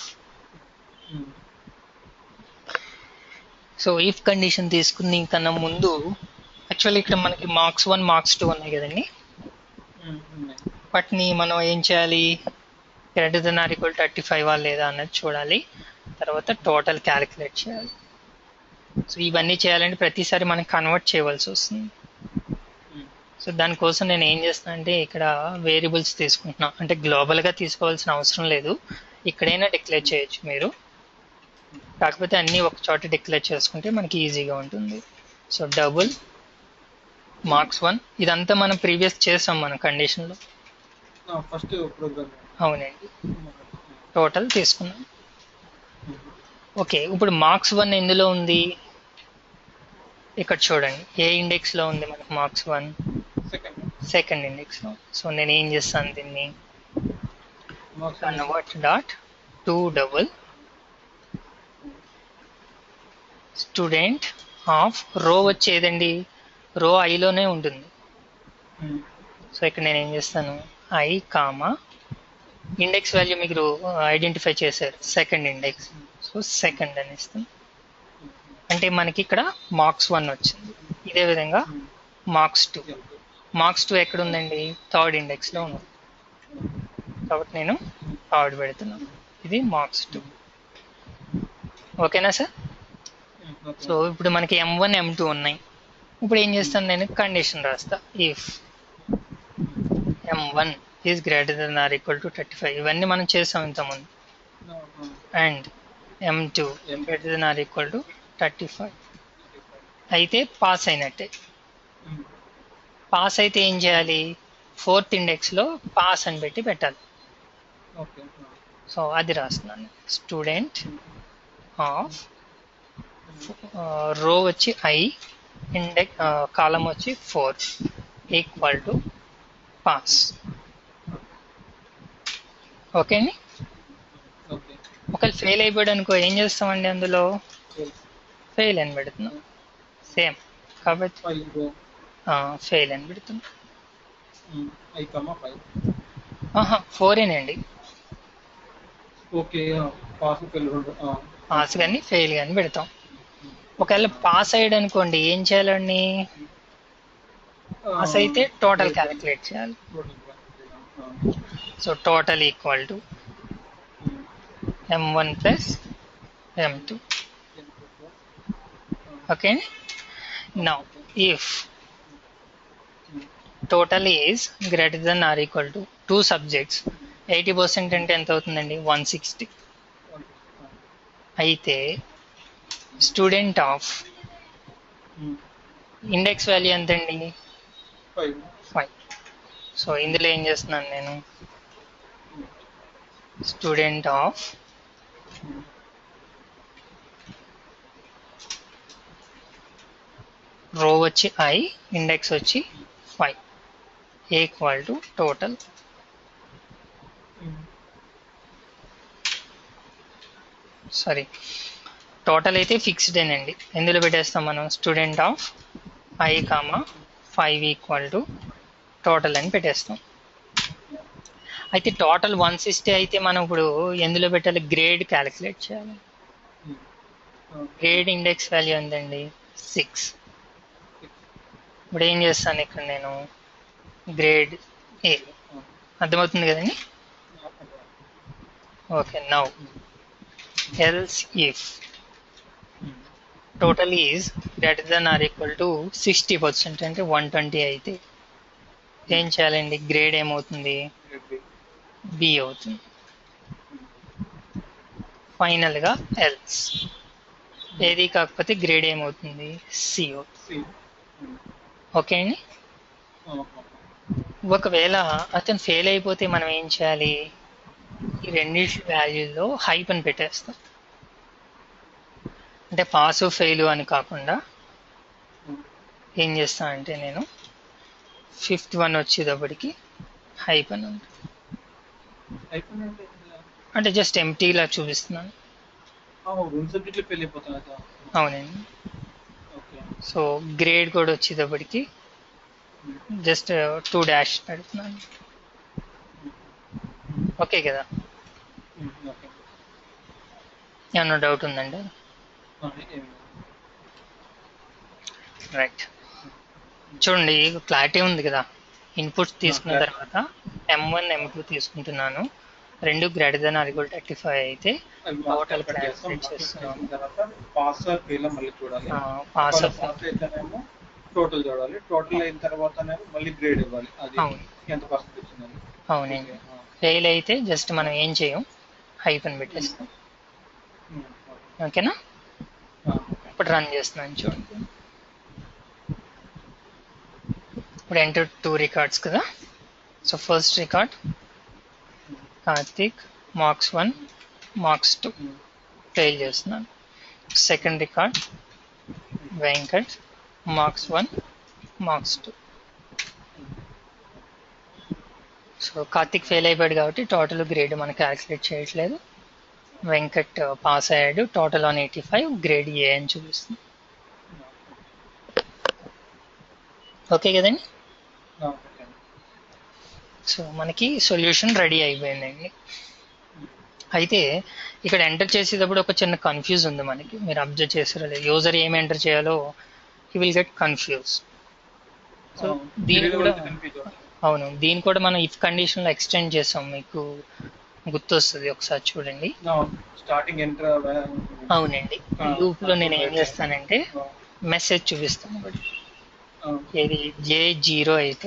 సో ఇఫ్ కండిషన్ తీసుకుని కన్నా ముందు యాక్చువల్లీ ఇక్కడ మనకి మార్క్స్ వన్ మార్క్స్ టూ ఉన్నాయి కదండి వాటిని మనం ఏం చేయాలి greater than or equal thirty five లేదా అన్నది చూడాలి తర్వాత టోటల్ క్యాలిక్యులేట్ చేయాలి సో ఇవన్నీ చేయాలంటే ప్రతిసారి మనం కన్వర్ట్ చేయవలసి వస్తుంది సో దానికోసం నేను ఏం చేస్తాను అంటే ఇక్కడ వేరియబుల్స్ తీసుకుంటున్నా అంటే గ్లోబల్గా తీసుకోవాల్సిన అవసరం లేదు ఇక్కడైనా డిక్లేర్ చేయొచ్చు మీరు కాకపోతే అన్నీ ఒక చోట డిక్లేర్ చేసుకుంటే మనకి ఈజీగా ఉంటుంది సో డబుల్ మార్క్స్ వన్ ఇదంతా మనం ప్రీవియస్ చేసాం మన కండిషన్లో ఫస్ట్ ప్రోగ్రామ్ అవునండి టోటల్ తీసుకున్నాం ఓకే ఇప్పుడు మార్క్స్ వన్ ఎందులో ఉంది ఇక్కడ చూడండి ఏ ఇండెక్స్లో ఉంది మనకు మార్క్స్ వన్ సెకండ్ సెకండ్ ఇండెక్స్లో సో నేను ఏం చేస్తాను దీన్ని marks convert dot to double student of row వచ్చేదండి రో ఐలోనే ఉంటుంది సో ఇక్కడ నేను ఏం చేస్తాను ఐ కామా ఇండెక్స్ వాల్యూ మీరు ఐడెంటిఫై చేశారు సెకండ్ ఇండెక్స్ సో సెకండ్ అని ఇస్తాను అంటే మనకి ఇక్కడ మార్క్స్ వన్ వచ్చింది ఇదే విధంగా మార్క్స్ టూ మార్క్స్ టూ ఎక్కడ ఉందండి థర్డ్ ఇండెక్స్లో ఉంది కాబట్టి నేను థర్డ్ పెడుతున్నాను ఇది మార్క్స్ టూ ఓకేనా సార్ సో ఇప్పుడు మనకి ఎం వన్ ఎం టూ ఉన్నాయి ఇప్పుడు ఏం చేస్తాను నేను కండిషన్ రాస్తా if M one is greater than or equal to thirty five ఇవన్నీ మనం చేసాం ఇంతకుముందు and M two greater than or equal to thirty five అయితే పాస్ అయినట్టే పాస్ అయితే ఏం చేయాలి ఫోర్త్ ఇండెక్స్లో పాస్ అని పెట్టి పెట్టాలి ఓకే సో అది రాస్తున్నాను స్టూడెంట్ ఆఫ్ రో వచ్చి ఐ ఇండెక్ కాలం వచ్చి four equal to pass okay అండి ఓకే ఒకవేళ ఫెయిల్ అయిపోయాడు అనుకో ఏం చేస్తామండి అందులో ఫెయిల్ అని పెడుతున్నాం సేమ్ కాబట్టి ఫైవ్ రో ఫెయిల్ అని పెడుతున్నాం ఐ కమా ఫైవ్ ఆహా ఫోరేనండి ఓకే పాస్ ఫెయిల్ పాస్ కానీ ఫెయిల్ కానీ పెడతాం ఒకవేళ పాస్ అయ్యాడు అనుకోండి ఏం చేయాలండి పాస్ అయితే టోటల్ క్యాలిక్యులేట్ చేయాలి so total equal to M one plus M two okay now if total is greater than or equal to two subjects eighty percent అంటే ఎంత అవుతుందండి వన్ సిక్స్టీ అయితే స్టూడెంట్ ఆఫ్ ఇండెక్స్ వాల్యూ ఎంతండి five five so ఇందులో ఏం చేస్తున్నాను నేను student of row వచ్చి ఐ ఇండెక్స్ వచ్చి five equal to total sorry total అయితే ఫిక్స్డ్ అండి ఎందులో పెట్టేస్తాం మనం student of I comma five equal to total అని పెట్టేస్తాం అయితే టోటల్ వన్ సిక్స్టీ అయితే మనం ఇప్పుడు ఎందులో పెట్టాలి గ్రేడ్ క్యాలిక్యులేట్ చేయాలి గ్రేడ్ ఇండెక్స్ వాల్యూ ఎంతండి సిక్స్ ఇప్పుడు ఏం చేస్తాను ఇక్కడ నేను గ్రేడ్ ఏ అర్థమవుతుంది కదండి okay now else if total is greater than or equal to sixty percent అంటే వన్ ట్వంటీ అయితే ఏం చేయాలండి గ్రేడ్ ఏమవుతుంది బి అవుతుంది ఫైనల్గా ఎల్స్ ఏది కాకపోతే గ్రేడ్ ఏమవుతుంది సి అవుతుంది ఓకే అండి ఒకవేళ అతను ఫెయిల్ అయిపోతే మనం ఏం చేయాలి ఈ రెండింటి వాల్యూల్లో హైప్ అని పెట్టేస్తాం అంటే పాస్ ఫెయిల్ అని కాకుండా ఏం చేస్తానంటే నేను ఫిఫ్త్ వన్ వచ్చేటప్పటికి హైప్ అని ఉంటుంది అయిపోయిందంటే అంటే జస్ట్ ఎంటీలా చూపిస్తున్నాను రెండు సబ్జెక్టులు పెళ్ళి అయిపోతాయి కదా అవునండి ఓకే సో గ్రేడ్ కూడా వచ్చేటప్పటికి జస్ట్ టూ డాష్ పెడుతున్నాను ఓకే కదా ఓకే ఏమన్నా డౌట్ ఉందండి ఏమి రైట్ చూడండి క్లారిటీ ఉంది కదా ఇన్పుట్స్ తీసుకున్న clarity. తర్వాత ఎం వన్ ఎం టూ తీసుకుంటున్నాను రెండు greater than or equal thirty five అయితే Total calculate చేస్తున్నాం. తర్వాత పాస్ ఫెయిల్ మళ్ళీ చూడాలి పాస్ పాస్ అయితేనేమో టోటల్ చూడాలి టోటల్ అయిన తర్వాతనేమో మళ్ళీ గ్రేడ్ ఇవ్వాలి అది అవును ఎంత పర్సెంట్ వచ్చిందని అవునండి ఫెయిల్ అయితే జస్ట్ మనం ఏం చేయం హైప్ అని పెట్టేస్తాం ఓకేనా ఇప్పుడు రన్ చేస్తున్నాను చూడండి ఇప్పుడు ఎంటర్ టూ రికార్డ్స్ కదా so first record Karthik marks one marks two fail చేస్తున్నాను second record Venkat marks one marks two so Karthik fail అయిపోయాడు కాబట్టి టోటల్ గ్రేడ్ మనం క్యాలిక్యులేట్ చేయట్లేదు వెంకట్ పాస్ అయ్యాడు total on eighty five grade A అని చూపిస్తుంది ఓకే కదండి సో మనకి సొల్యూషన్ రెడీ అయిపోయిందండి అయితే ఇక్కడ ఎంటర్ చేసేటప్పుడు ఒక చిన్న కన్ఫ్యూజ్ ఉంది మనకి మీరు అబ్జర్వ్ చేసారో లేదు యూజర్ ఏం ఎంటర్ చేయాలో he will get confuse so దీని కూడా అవును దీని కూడా మనం ఇఫ్ కండిషన్లో ఎక్స్టెండ్ చేసాం మీకు గుర్తొస్తుంది ఒకసారి చూడండి స్టార్టింగ్ ఎంటర్ అవునండి లూప్లో నేను ఏం చేస్తానంటే మెసేజ్ చూపిస్తాను ఒకటి ఏది జే జీరో అయితే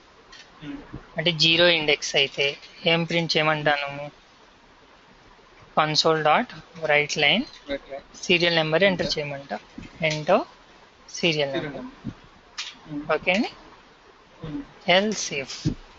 అంటే జీరో ఇండెక్స్ అయితే ఏం ప్రింట్ చేయమంటాను console dot write line write line serial number enter చేయమంట enter serial serial number number okay అండి else if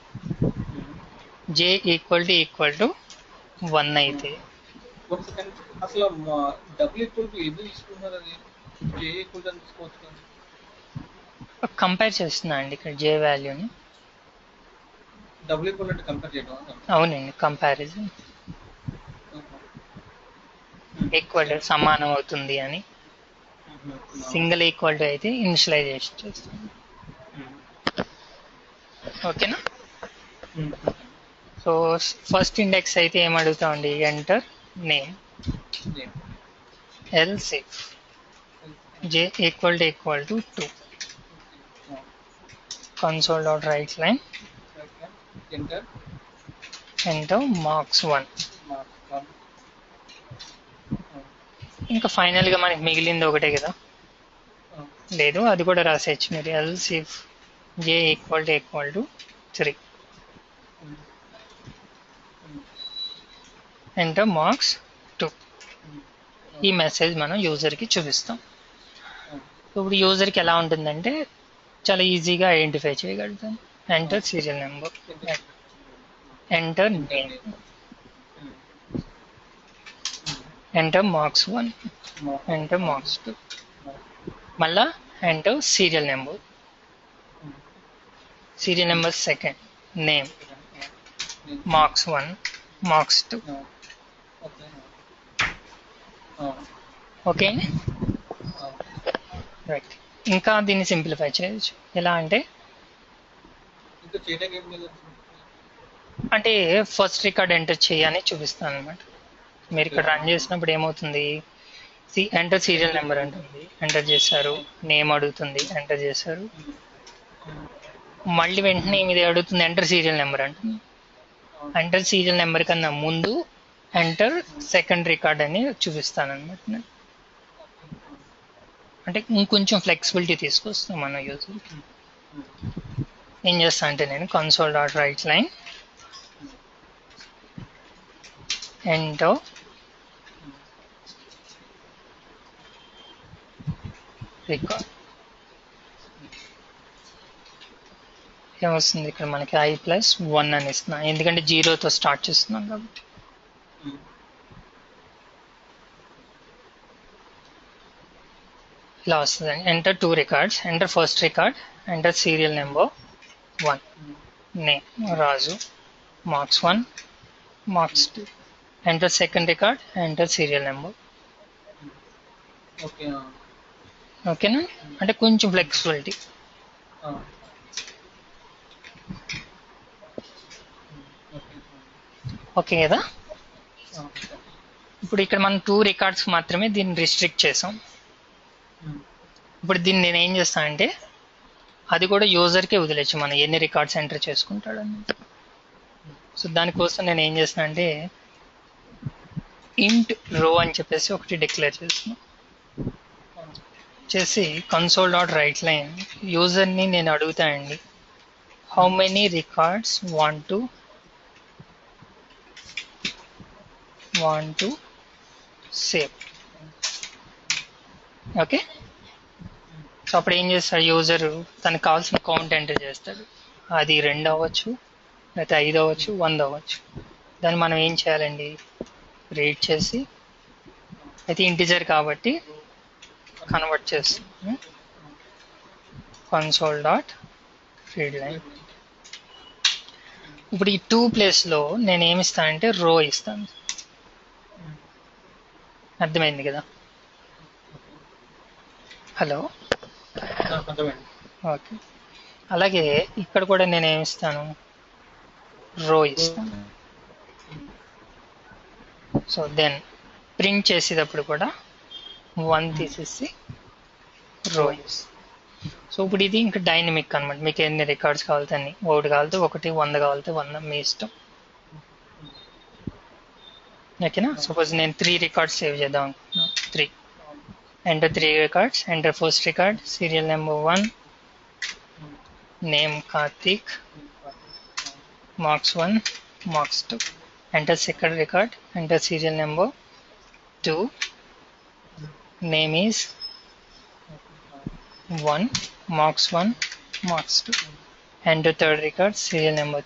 j equal to equal to one అయితే వన్ సెకండ్ అసలు డబుల్ ఈక్వల్ టు ఎందుకు తీసుకున్నారు అది జే ఈక్వల్ టు తీసుకోవచ్చు కదా కంపేర్ చేస్తున్నా అండి ఇక్కడ జే వాల్యూని డబుల్ ఈక్వల్ అంటే కంపేర్ చేయడం అవునండి కంపారిజన్ ఈక్వల్ సమానం అవుతుంది అని సింగిల్ ఈక్వల్ టు అయితే ఇనిషియలైజేషన్ చేస్తాం ఓకేనా సో ఫస్ట్ ఇండెక్స్ అయితే ఏం అడుగుతామండి enter name else if j equal to equal to two console dot write line enter enter marks one ఇంకా ఫైనల్ గా మనకి మిగిలింది ఒకటే కదా లేదు అది కూడా రాసేయచ్చు మీరు else if j equal to equal to three enter marks two ఈ మెసేజ్ మనం యూజర్కి చూపిస్తాం ఇప్పుడు యూజర్కి ఎలా ఉంటుందంటే చాలా ఈజీగా ఐడెంటిఫై చేయగలుగుతాం enter serial number enter name enter marks one enter marks two మళ్ళా enter serial number serial number second name marks one marks two okay right ఇంకా దీన్ని సింప్లిఫై చేయొచ్చు ఎలా అంటే ఇంకా చేయడానికి ఏం లేదు అంటే ఫస్ట్ రికార్డ్ ఎంటర్ చేయని చూపిస్తాను అనమాట మీరు ఇక్కడ రన్ చేసినప్పుడు ఏమవుతుంది ఎంటర్ సీరియల్ నెంబర్ అంటుంది ఎంటర్ చేశారు నేమ్ అడుగుతుంది ఎంటర్ చేశారు మళ్ళీ వెంటనే ఇది అడుగుతుంది ఎంటర్ సీరియల్ నెంబర్ అంటుంది ఎంటర్ సీరియల్ నెంబర్ కన్నా ముందు ఎంటర్ సెకండ్ రికార్డ్ అని చూపిస్తాను అనమాట నేను అంటే ఇంకొంచెం ఫ్లెక్సిబిలిటీ తీసుకొస్తాం మన యూజర్కి ఏం చేస్తా అంటే నేను console dot write line enter record ఏమొస్తుంది ఇక్కడ మనకి ఐ ప్లస్ వన్ అని ఇస్తున్నాం ఎందుకంటే జీరోతో స్టార్ట్ చేస్తున్నాం కాబట్టి ఇలా వస్తుంది enter two records enter first record enter serial number one name Raju marks one marks two enter second record enter serial number okay ఓకేనా అంటే కొంచెం ఫ్లెక్సిబిలిటీ ఓకే కదా ఇప్పుడు ఇక్కడ మనం టూ రికార్డ్స్ మాత్రమే దీన్ని రిస్ట్రిక్ట్ చేసాం ఇప్పుడు దీన్ని నేను ఏం చేస్తానంటే అది కూడా యూజర్కే వదిలేచ్చు మనం ఎన్ని రికార్డ్స్ ఎంటర్ చేసుకుంటాడని సో దానికోసం నేను ఏం చేస్తానంటే ఇంట్ రో అని చెప్పేసి ఒకటి డిక్లేర్ చేస్తున్నాను చేసి కన్సోల్ డాట్ రైట్ లైన్ యూజర్ని నేను అడుగుతానండి how many records want to want to save okay so అప్పుడు ఏం చేస్తాడు యూజర్ తనకు కావాల్సిన కౌంట్ ఎంటర్ చేస్తాడు అది రెండు అవ్వచ్చు లేకపోతే ఐదు అవ్వచ్చు వంద అవ్వచ్చు దాన్ని మనం ఏం చేయాలండి రీడ్ చేసి అయితే ఇంటిజర్ కాబట్టి కన్వర్ట్ చేస్తాం కన్సోల్ డాట్ రీడ్ లైన్ ఇప్పుడు ఈ టూ ప్లేస్లో నేను ఏమి ఇస్తానంటే రో ఇస్తాను అర్థమైంది కదా హలో అర్థమైంది ఓకే అలాగే ఇక్కడ కూడా నేను ఏమి ఇస్తాను రో ఇస్తాను సో దెన్ ప్రింట్ చేసేటప్పుడు కూడా వన్ తీసేసి రో సో ఇప్పుడు ఇది ఇంకా డైనమిక్ అనమాట మీకు ఎన్ని రికార్డ్స్ కావాలితే అన్ని ఒకటి కావాలితే ఒకటి వంద కావాలితే వంద మీ ఇష్టం ఓకేనా సపోజ్ నేను త్రీ రికార్డ్స్ సేవ్ చేద్దాం అనుకుంటున్నాను three enter three records enter first record serial number one name Karthik marks one marks two enter second record enter serial number 2 name is 1 marks 1 marks 2 enter third record serial number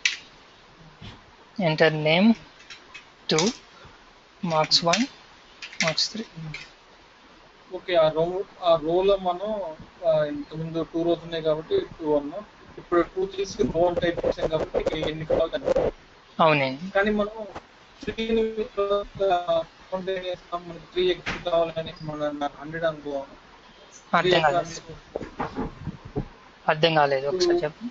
3 enter name 2 marks 1 marks 3 okay ఆ row ఆ రోలో మనం ఆ, ఇంతకుముందు two rows ఉన్నాయి కాబట్టి two అన్నాం ఇప్పుడు టూ తీసి రో టైప్ చేసాం కాబట్టి ఇక్కడ ఎన్ని కావాలి కనిపిస్తాయి. అవునండి కానీ మనం త్రీ మనకి త్రీ ఎక్కువ కావాలని మన నాకు హండ్రెడ్ అనుకో అర్థం కాలేదు అర్థం కాలేదు ఒకసారి చెప్పు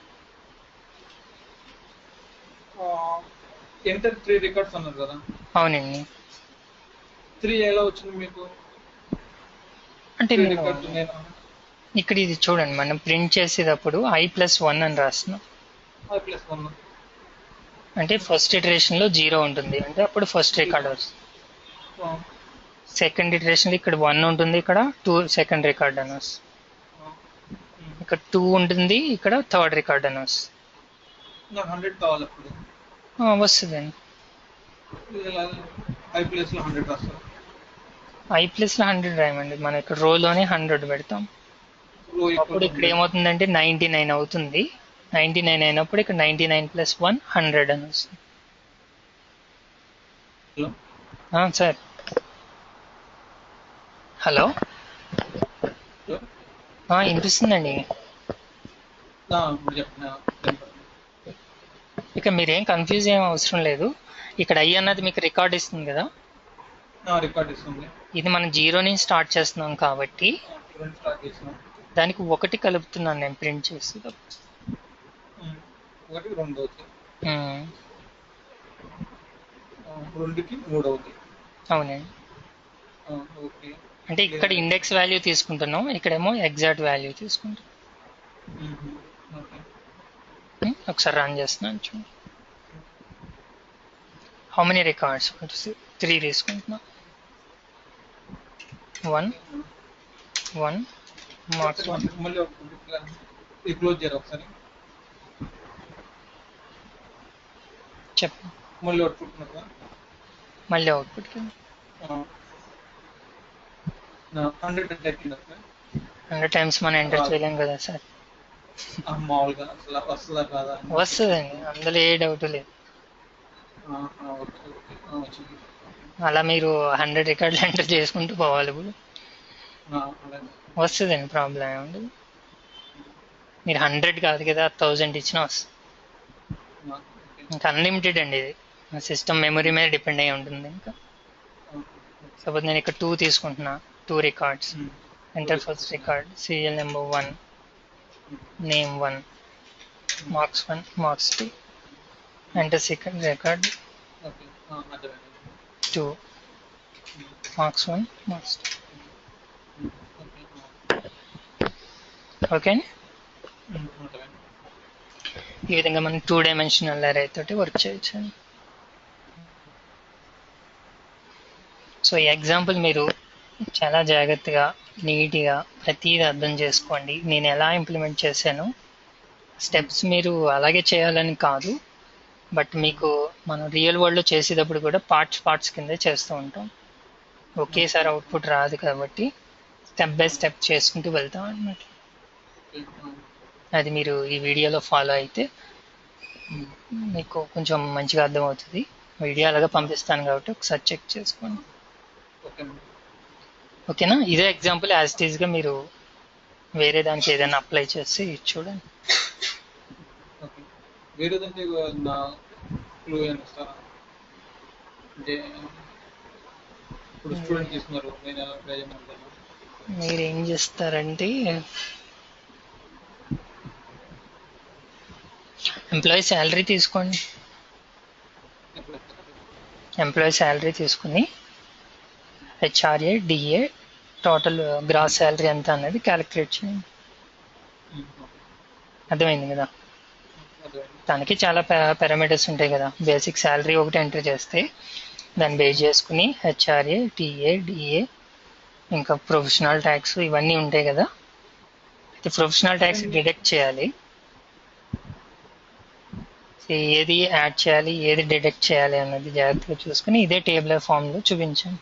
ఎంటర్ త్రీ రికార్డ్స్ అన్నారు కదా అవునండి త్రీ ఎలా వచ్చింది మీకు అంటే త్రీ నేను రికార్డ్స్ నేను ఇక్కడ ఇది చూడండి మనం ప్రింట్ చేసేటప్పుడు ఐ ప్లస్ వన్ అని రాస్తున్నాం ప్లస్ వన్ అంటే ఫస్ట్ ఇటరేషన్ లో జీరో ఉంటుంది అంటే అప్పుడు ఫస్ట్ రికార్డ్ వస్తుంది సెకండ్ ఇటరేషన్ లో ఇక్కడ వన్ ఉంటుంది ఇక్కడ టూ సెకండ్ రికార్డ్ అని వస్తుంది ఇక్కడ టూ ఉంటుంది ఇక్కడ థర్డ్ రికార్డ్ అని వస్తుంది నాకు హండ్రెడ్ కావాలి అప్పుడు ఆ, వస్తుందండి ఐ ప్లేస్ లో హండ్రెడ్ రాస్తారు ఐ ప్లస్ లో హండ్రెడ్ రాయమండి మనం ఇక్కడ రోలోనే హండ్రెడ్ పెడతాం రో అప్పుడు ఇక్కడ ఏమవుతుందంటే నైన్టీ నైన్ అవుతుంది నైన్టీ నైన్ అయినప్పుడు ఇక్కడ ninety nine plus one hundred అని వస్తుంది ఆ, సార్ హలో ఆ, వినిపిస్తుందండి ఇప్పుడు చెప్పిన ఇక మీరేం కన్ఫ్యూజ్ ఏం అవసరం లేదు ఇక్కడ ఐ అన్నది మీకు రికార్డ్ ఇస్తుంది కదా రికార్డ్ ఇస్తుంది ఇది మనం జీరో నుంచి స్టార్ట్ చేస్తున్నాం కాబట్టి రెండు స్టార్ట్ చేసినాం దానికి ఒకటి కలుపుతున్నాను నేను ప్రింట్ చేసేటప్పుడు ఉమ్. ఒకటి రెండు అవుతాయి ఉమ్, ఆ, రెండుకి మూడు అవుతాయి అవునండి ఆ, ఓకే అంటే ఇక్కడ ఇండెక్స్ వాల్యూ తీసుకుంటున్నాం ఇక్కడేమో ఎగ్జాక్ట్ వాల్యూ తీసుకుంటాం ఉమ్. ఓకే ఉమ్, ఒకసారి రన్ చేస్తున్నాను చూడండి హౌ మెనీ రికార్డ్స్ త్రీ తీసుకుంటున్నా వన్ వన్ మార్క్స్ వన్ మళ్ళీ ఒకటి ఇది క్లోజ్ చేయరు ఒకసారి చెప్పు మళ్ళీ ఒకటి పుట్టినట్టుగా మళ్ళీ అవుట్పుట్ హండ్రెడ్ టైప్ కింద హండ్రెడ్ టైమ్స్ మనం ఎంటర్ చేయలేం కదా సార్ మామూలుగా అసలు వస్తుందా కాదా అని. వస్తుందండి అందులో ఏ డౌట్ లేదు ఆ, ఆ, ఓకే ఓకే ఆ, వచ్చింది అలా మీరు హండ్రెడ్ రికార్డులు ఎంటర్ చేసుకుంటూ పోవాలి ఇప్పుడు ఆ, అలాగే వస్తుందండి ప్రాబ్లం ఏముండదు మీరు హండ్రెడ్ కాదు కదా థౌజండ్ ఇచ్చినా వస్తుంది ఆ, ఓకే ఇంకా అన్లిమిటెడ్ అండి ఇది సిస్టమ్ మెమరీ మీద డిపెండ్ అయి ఉంటుంది ఇంకా ఆ, సపోజ్ నేను ఇక్కడ టూ తీసుకుంటున్నా two records um. Enter first record serial number one name one marks one marks two enter second record okay ఆ, అర్థమైంది two um, marks one marks two um, okay ఆ, ఓకే అండి ఉమ్, అర్థమైంది ఈ విధంగా మనం టూ డైమెన్షనల్ అరే తోటి వర్క్ చేయొచ్చు సో ఈ ఎగ్జాంపుల్ మీరు చాలా జాగ్రత్తగా నీట్గా ప్రతిదీ అర్థం చేసుకోండి నేను ఎలా ఇంప్లిమెంట్ చేశాను స్టెప్స్ మీరు అలాగే చేయాలని కాదు బట్ మీకు మనం రియల్ వరల్డ్లో చేసేటప్పుడు కూడా పార్ట్స్ పార్ట్స్ కింద చేస్తూ ఉంటాం ఒకేసారి అవుట్పుట్ రాదు కాబట్టి స్టెప్ బై స్టెప్ చేసుకుంటూ వెళ్తాం అన్నమాట ఓకే ఆ, అది మీరు ఈ వీడియోలో ఫాలో అయితే ఉమ్, మీకు కొంచెం మంచిగా అర్థమవుతుంది వీడియో అలాగా పంపిస్తాను కాబట్టి ఒకసారి చెక్ చేసుకోండి ఓకే ఓకేనా ఇదే ఎగ్జాంపుల్ యాజ్ ఇట్ గా మీరు వేరే దానికి ఏదైనా అప్లై చేసి చూడండి ఓకే వేరేదంటే నా క్లూ ఏమైనా ఇస్తారా అంటే ఇప్పుడు స్టూడెంట్ తీసుకున్నారు నేను ఎలా ట్రై చేయమంటాను మీరు ఏం చేస్తారంటే ఎంప్లాయీ శాలరీ తీసుకోండి ఎప్పుడు ఎంప్లాయీ శాలరీ తీసుకుని HRA DA total gross salary ఎంత అనేది క్యాలిక్యులేట్ చేయండి ఉమ్, ఓకే అర్థమైంది కదా అర్థమైంది దానికి చాలా పారామీటర్స్ ఉంటాయి కదా బేసిక్ శాలరీ ఒకటి ఎంటర్ చేస్తే దాన్ని బేస్ చేసుకుని హెచ్ఆర్ఏ టీఏ డిఏ ఇంకా ప్రొఫెషనల్ ట్యాక్స్ ఇవన్నీ ఉంటాయి కదా అయితే ప్రొఫెషనల్ ట్యాక్స్ డిడక్ట్ చేయాలి ఏది యాడ్ చేయాలి ఏది డిడక్ట్ చేయాలి అన్నది జాగ్రత్తగా చూసుకుని ఇదే టేబుల్ ఫామ్లో చూపించండి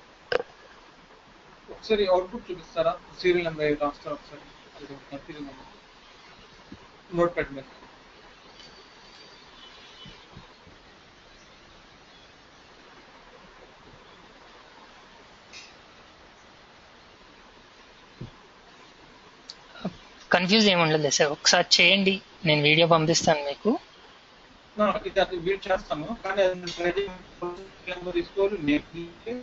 ఒకసారి అవుట్పుట్ చూపిస్తారా సీరియల్ నెంబర్ రాస్తారా ఒకసారి సీరియల్ నెంబర్ నోట్ ప్యాడ్ మీద కన్ఫ్యూజ్ ఏమి ఉండలేదు సార్ ఒకసారి చేయండి నేను వీడియో పంపిస్తాను మీకు నా, ఇది అది వీడ్ చేస్తాను కానీ అది ట్రై నెంబర్ తీసుకోవాలి నేను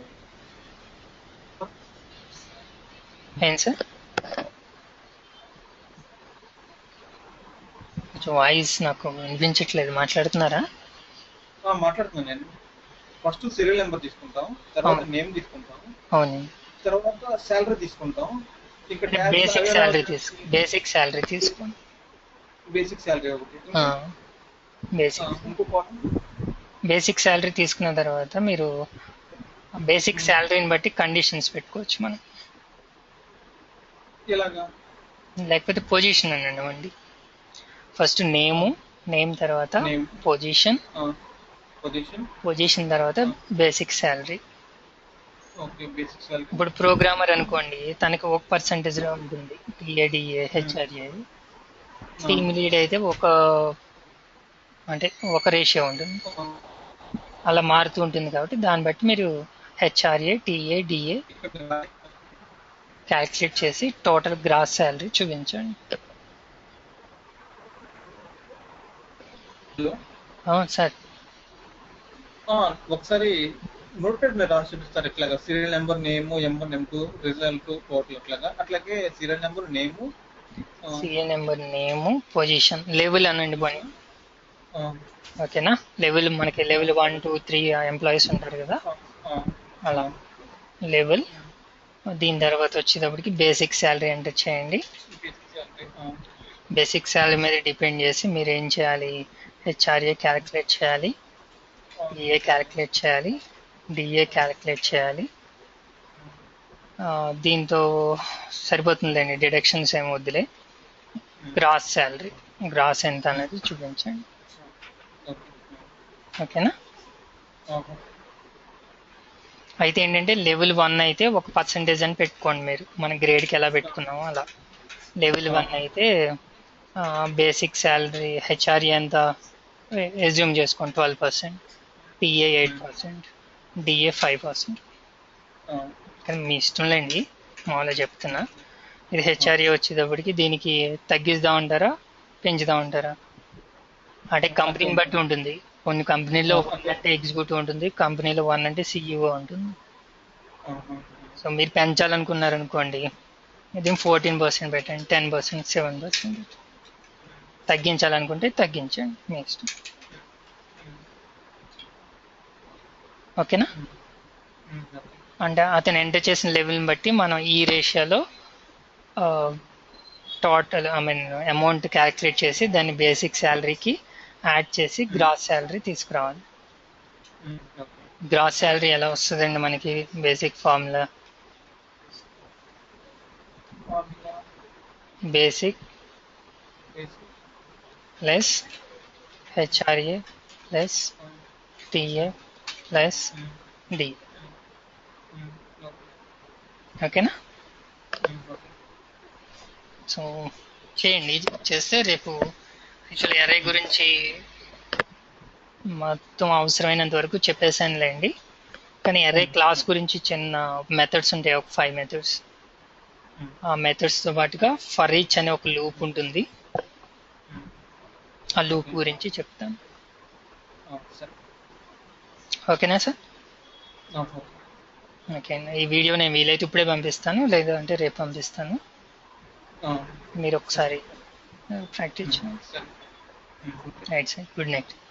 ఏం సార్ కొంచెం వాయిస్ నాకు వినిపించట్లేదు మాట్లాడుతున్నారా ఆ, మాట్లాడుతున్నాను నేను ఫస్ట్ సీరియల్ నెంబర్ తీసుకుంటాం తర్వాత అవును. నేమ్ తీసుకుంటాం అవును తర్వాత శాలరీ తీసుకుంటాం ఇంకా బేసిక్ శాలరీ తీసుకో బేసిక్ శాలరీ తీసుకోండి బేసిక్ శాలరీ ఒకటి బేసిక్ ఆ, ఇంకో కాలం బేసిక్ శాలరీ తీసుకున్న తర్వాత మీరు బేసిక్ శాలరీని బట్టి కండిషన్స్ పెట్టుకోవచ్చు మనం ఇలాగా లేకపోతే పొజిషన్ అని అనండి ఫస్ట్ నేము నేమ్ తర్వాత Name. పొజిషన్ పొజిషన్ పొజిషన్ తర్వాత basic salary okay basic salary ఇప్పుడు ప్రోగ్రామర్ అనుకోండి తనకి ఒక పర్సంటేజ్ ఉంటుంది టిఏడిఏ హెచ్ఆర్ఏ టీమ్ లీడ్ అయితే ఒక అంటే ఒక రేషియో ఉంటుంది అలా మారుతూ ఉంటుంది కాబట్టి దాన్ని బట్టి మీరు హెచ్ఆర్ఏ టీఏ డిఏ క్యాల్కులేట్ చేసి టోటల్ గ్రాస్ శాలరీ చూపించండి అవును సార్ ఒకసారి నోట్ ప్యాడ్ మీద రాసి చూపిస్తారు ఇట్లాగా serial number name M one M two result total అట్లాగా అట్లాగే serial number name CA number name position level అనండి పని ఓకేనా లెవెల్ మనకి level one two three employees ఉంటారు కదా అలా లెవెల్ దీని తర్వాత వచ్చేటప్పటికి బేసిక్ శాలరీ ఎంటర్ చేయండి బేసిక్ శాలరీ మీద డిపెండ్ చేసి మీరు ఏం చేయాలి హెచ్ఆర్ఏ క్యాలిక్యులేట్ చేయాలి ఈఏ క్యాలిక్యులేట్ చేయాలి డిఏ క్యాలిక్యులేట్ చేయాలి ఆ, దీంతో సరిపోతుందండి డిడక్షన్స్ ఏమి వద్దులే గ్రాస్ శాలరీ గ్రాస్ ఎంత అనేది చూపించండి ఓకేనా అయితే ఏంటంటే లెవెల్ వన్ అయితే ఒక పర్సంటేజ్ అని పెట్టుకోండి మీరు మన గ్రేడ్కి ఎలా పెట్టుకున్నామో అలా లెవెల్ వన్ అయితే బేసిక్ శాలరీ హెచ్ఆర్ఏ ఎంత ఎజ్యూమ్ చేసుకోండి twelve percent TA eight percent DA five percent కానీ మీ ఇష్టంలేండి మామూలుగా చెప్తున్నా ఇది హెచ్ఆర్ఏ వచ్చేటప్పటికి దీనికి తగ్గిద్దాం ఉంటారా పెంచుదాం ఉంటారా అంటే కంపెనీని బట్టి ఉంటుంది కొన్ని కంపెనీలో వన్ అంటే ఎగ్జిక్యూటివ్ ఉంటుంది కంపెనీలో వన్ అంటే సిఇఓ ఉంటుంది సో మీరు పెంచాలనుకున్నారనుకోండి ఇది ఫోర్టీన్ పర్సెంట్ పెట్టండి టెన్ పర్సెంట్ సెవెన్ పర్సెంట్ తగ్గించాలనుకుంటే తగ్గించండి మీ ఇష్టం ఓకేనా అంటే అతను ఎంటర్ చేసిన లెవెల్ని బట్టి మనం ఈ రేషియోలో total I mean amount calculate చేసి దాన్ని బేసిక్ శాలరీకి యాడ్ చేసి గ్రాస్ శాలరీ తీసుకురావాలి గ్రాస్ శాలరీ ఎలా వస్తుందండి మనకి basic formula basic plus HRA plus TA plus D ఓకేనా సో చేయండి చేస్తే రేపు యాక్చువల్లీ ఎర్ఐ గురించి మొత్తం అవసరమైనంత వరకు చెప్పేసానులేండి కానీ ఎర్ఐ క్లాస్ గురించి చిన్న మెథడ్స్ ఉంటాయి ఒక ఫైవ్ మెథడ్స్ ఆ మెథడ్స్తో పాటుగా ఫర్ ఈచ్ అనే ఒక లూప్ ఉంటుంది ఆ లూప్ గురించి చెప్తాను ఓకేనా సార్ ఓకే ఈ వీడియో నేను వీలైతే ఇప్పుడే పంపిస్తాను లేదా అంటే రేపు పంపిస్తాను మీరు ఒకసారి ప్రాక్టీస్ చేయండి రైట్ సార్ గుడ్ నైట్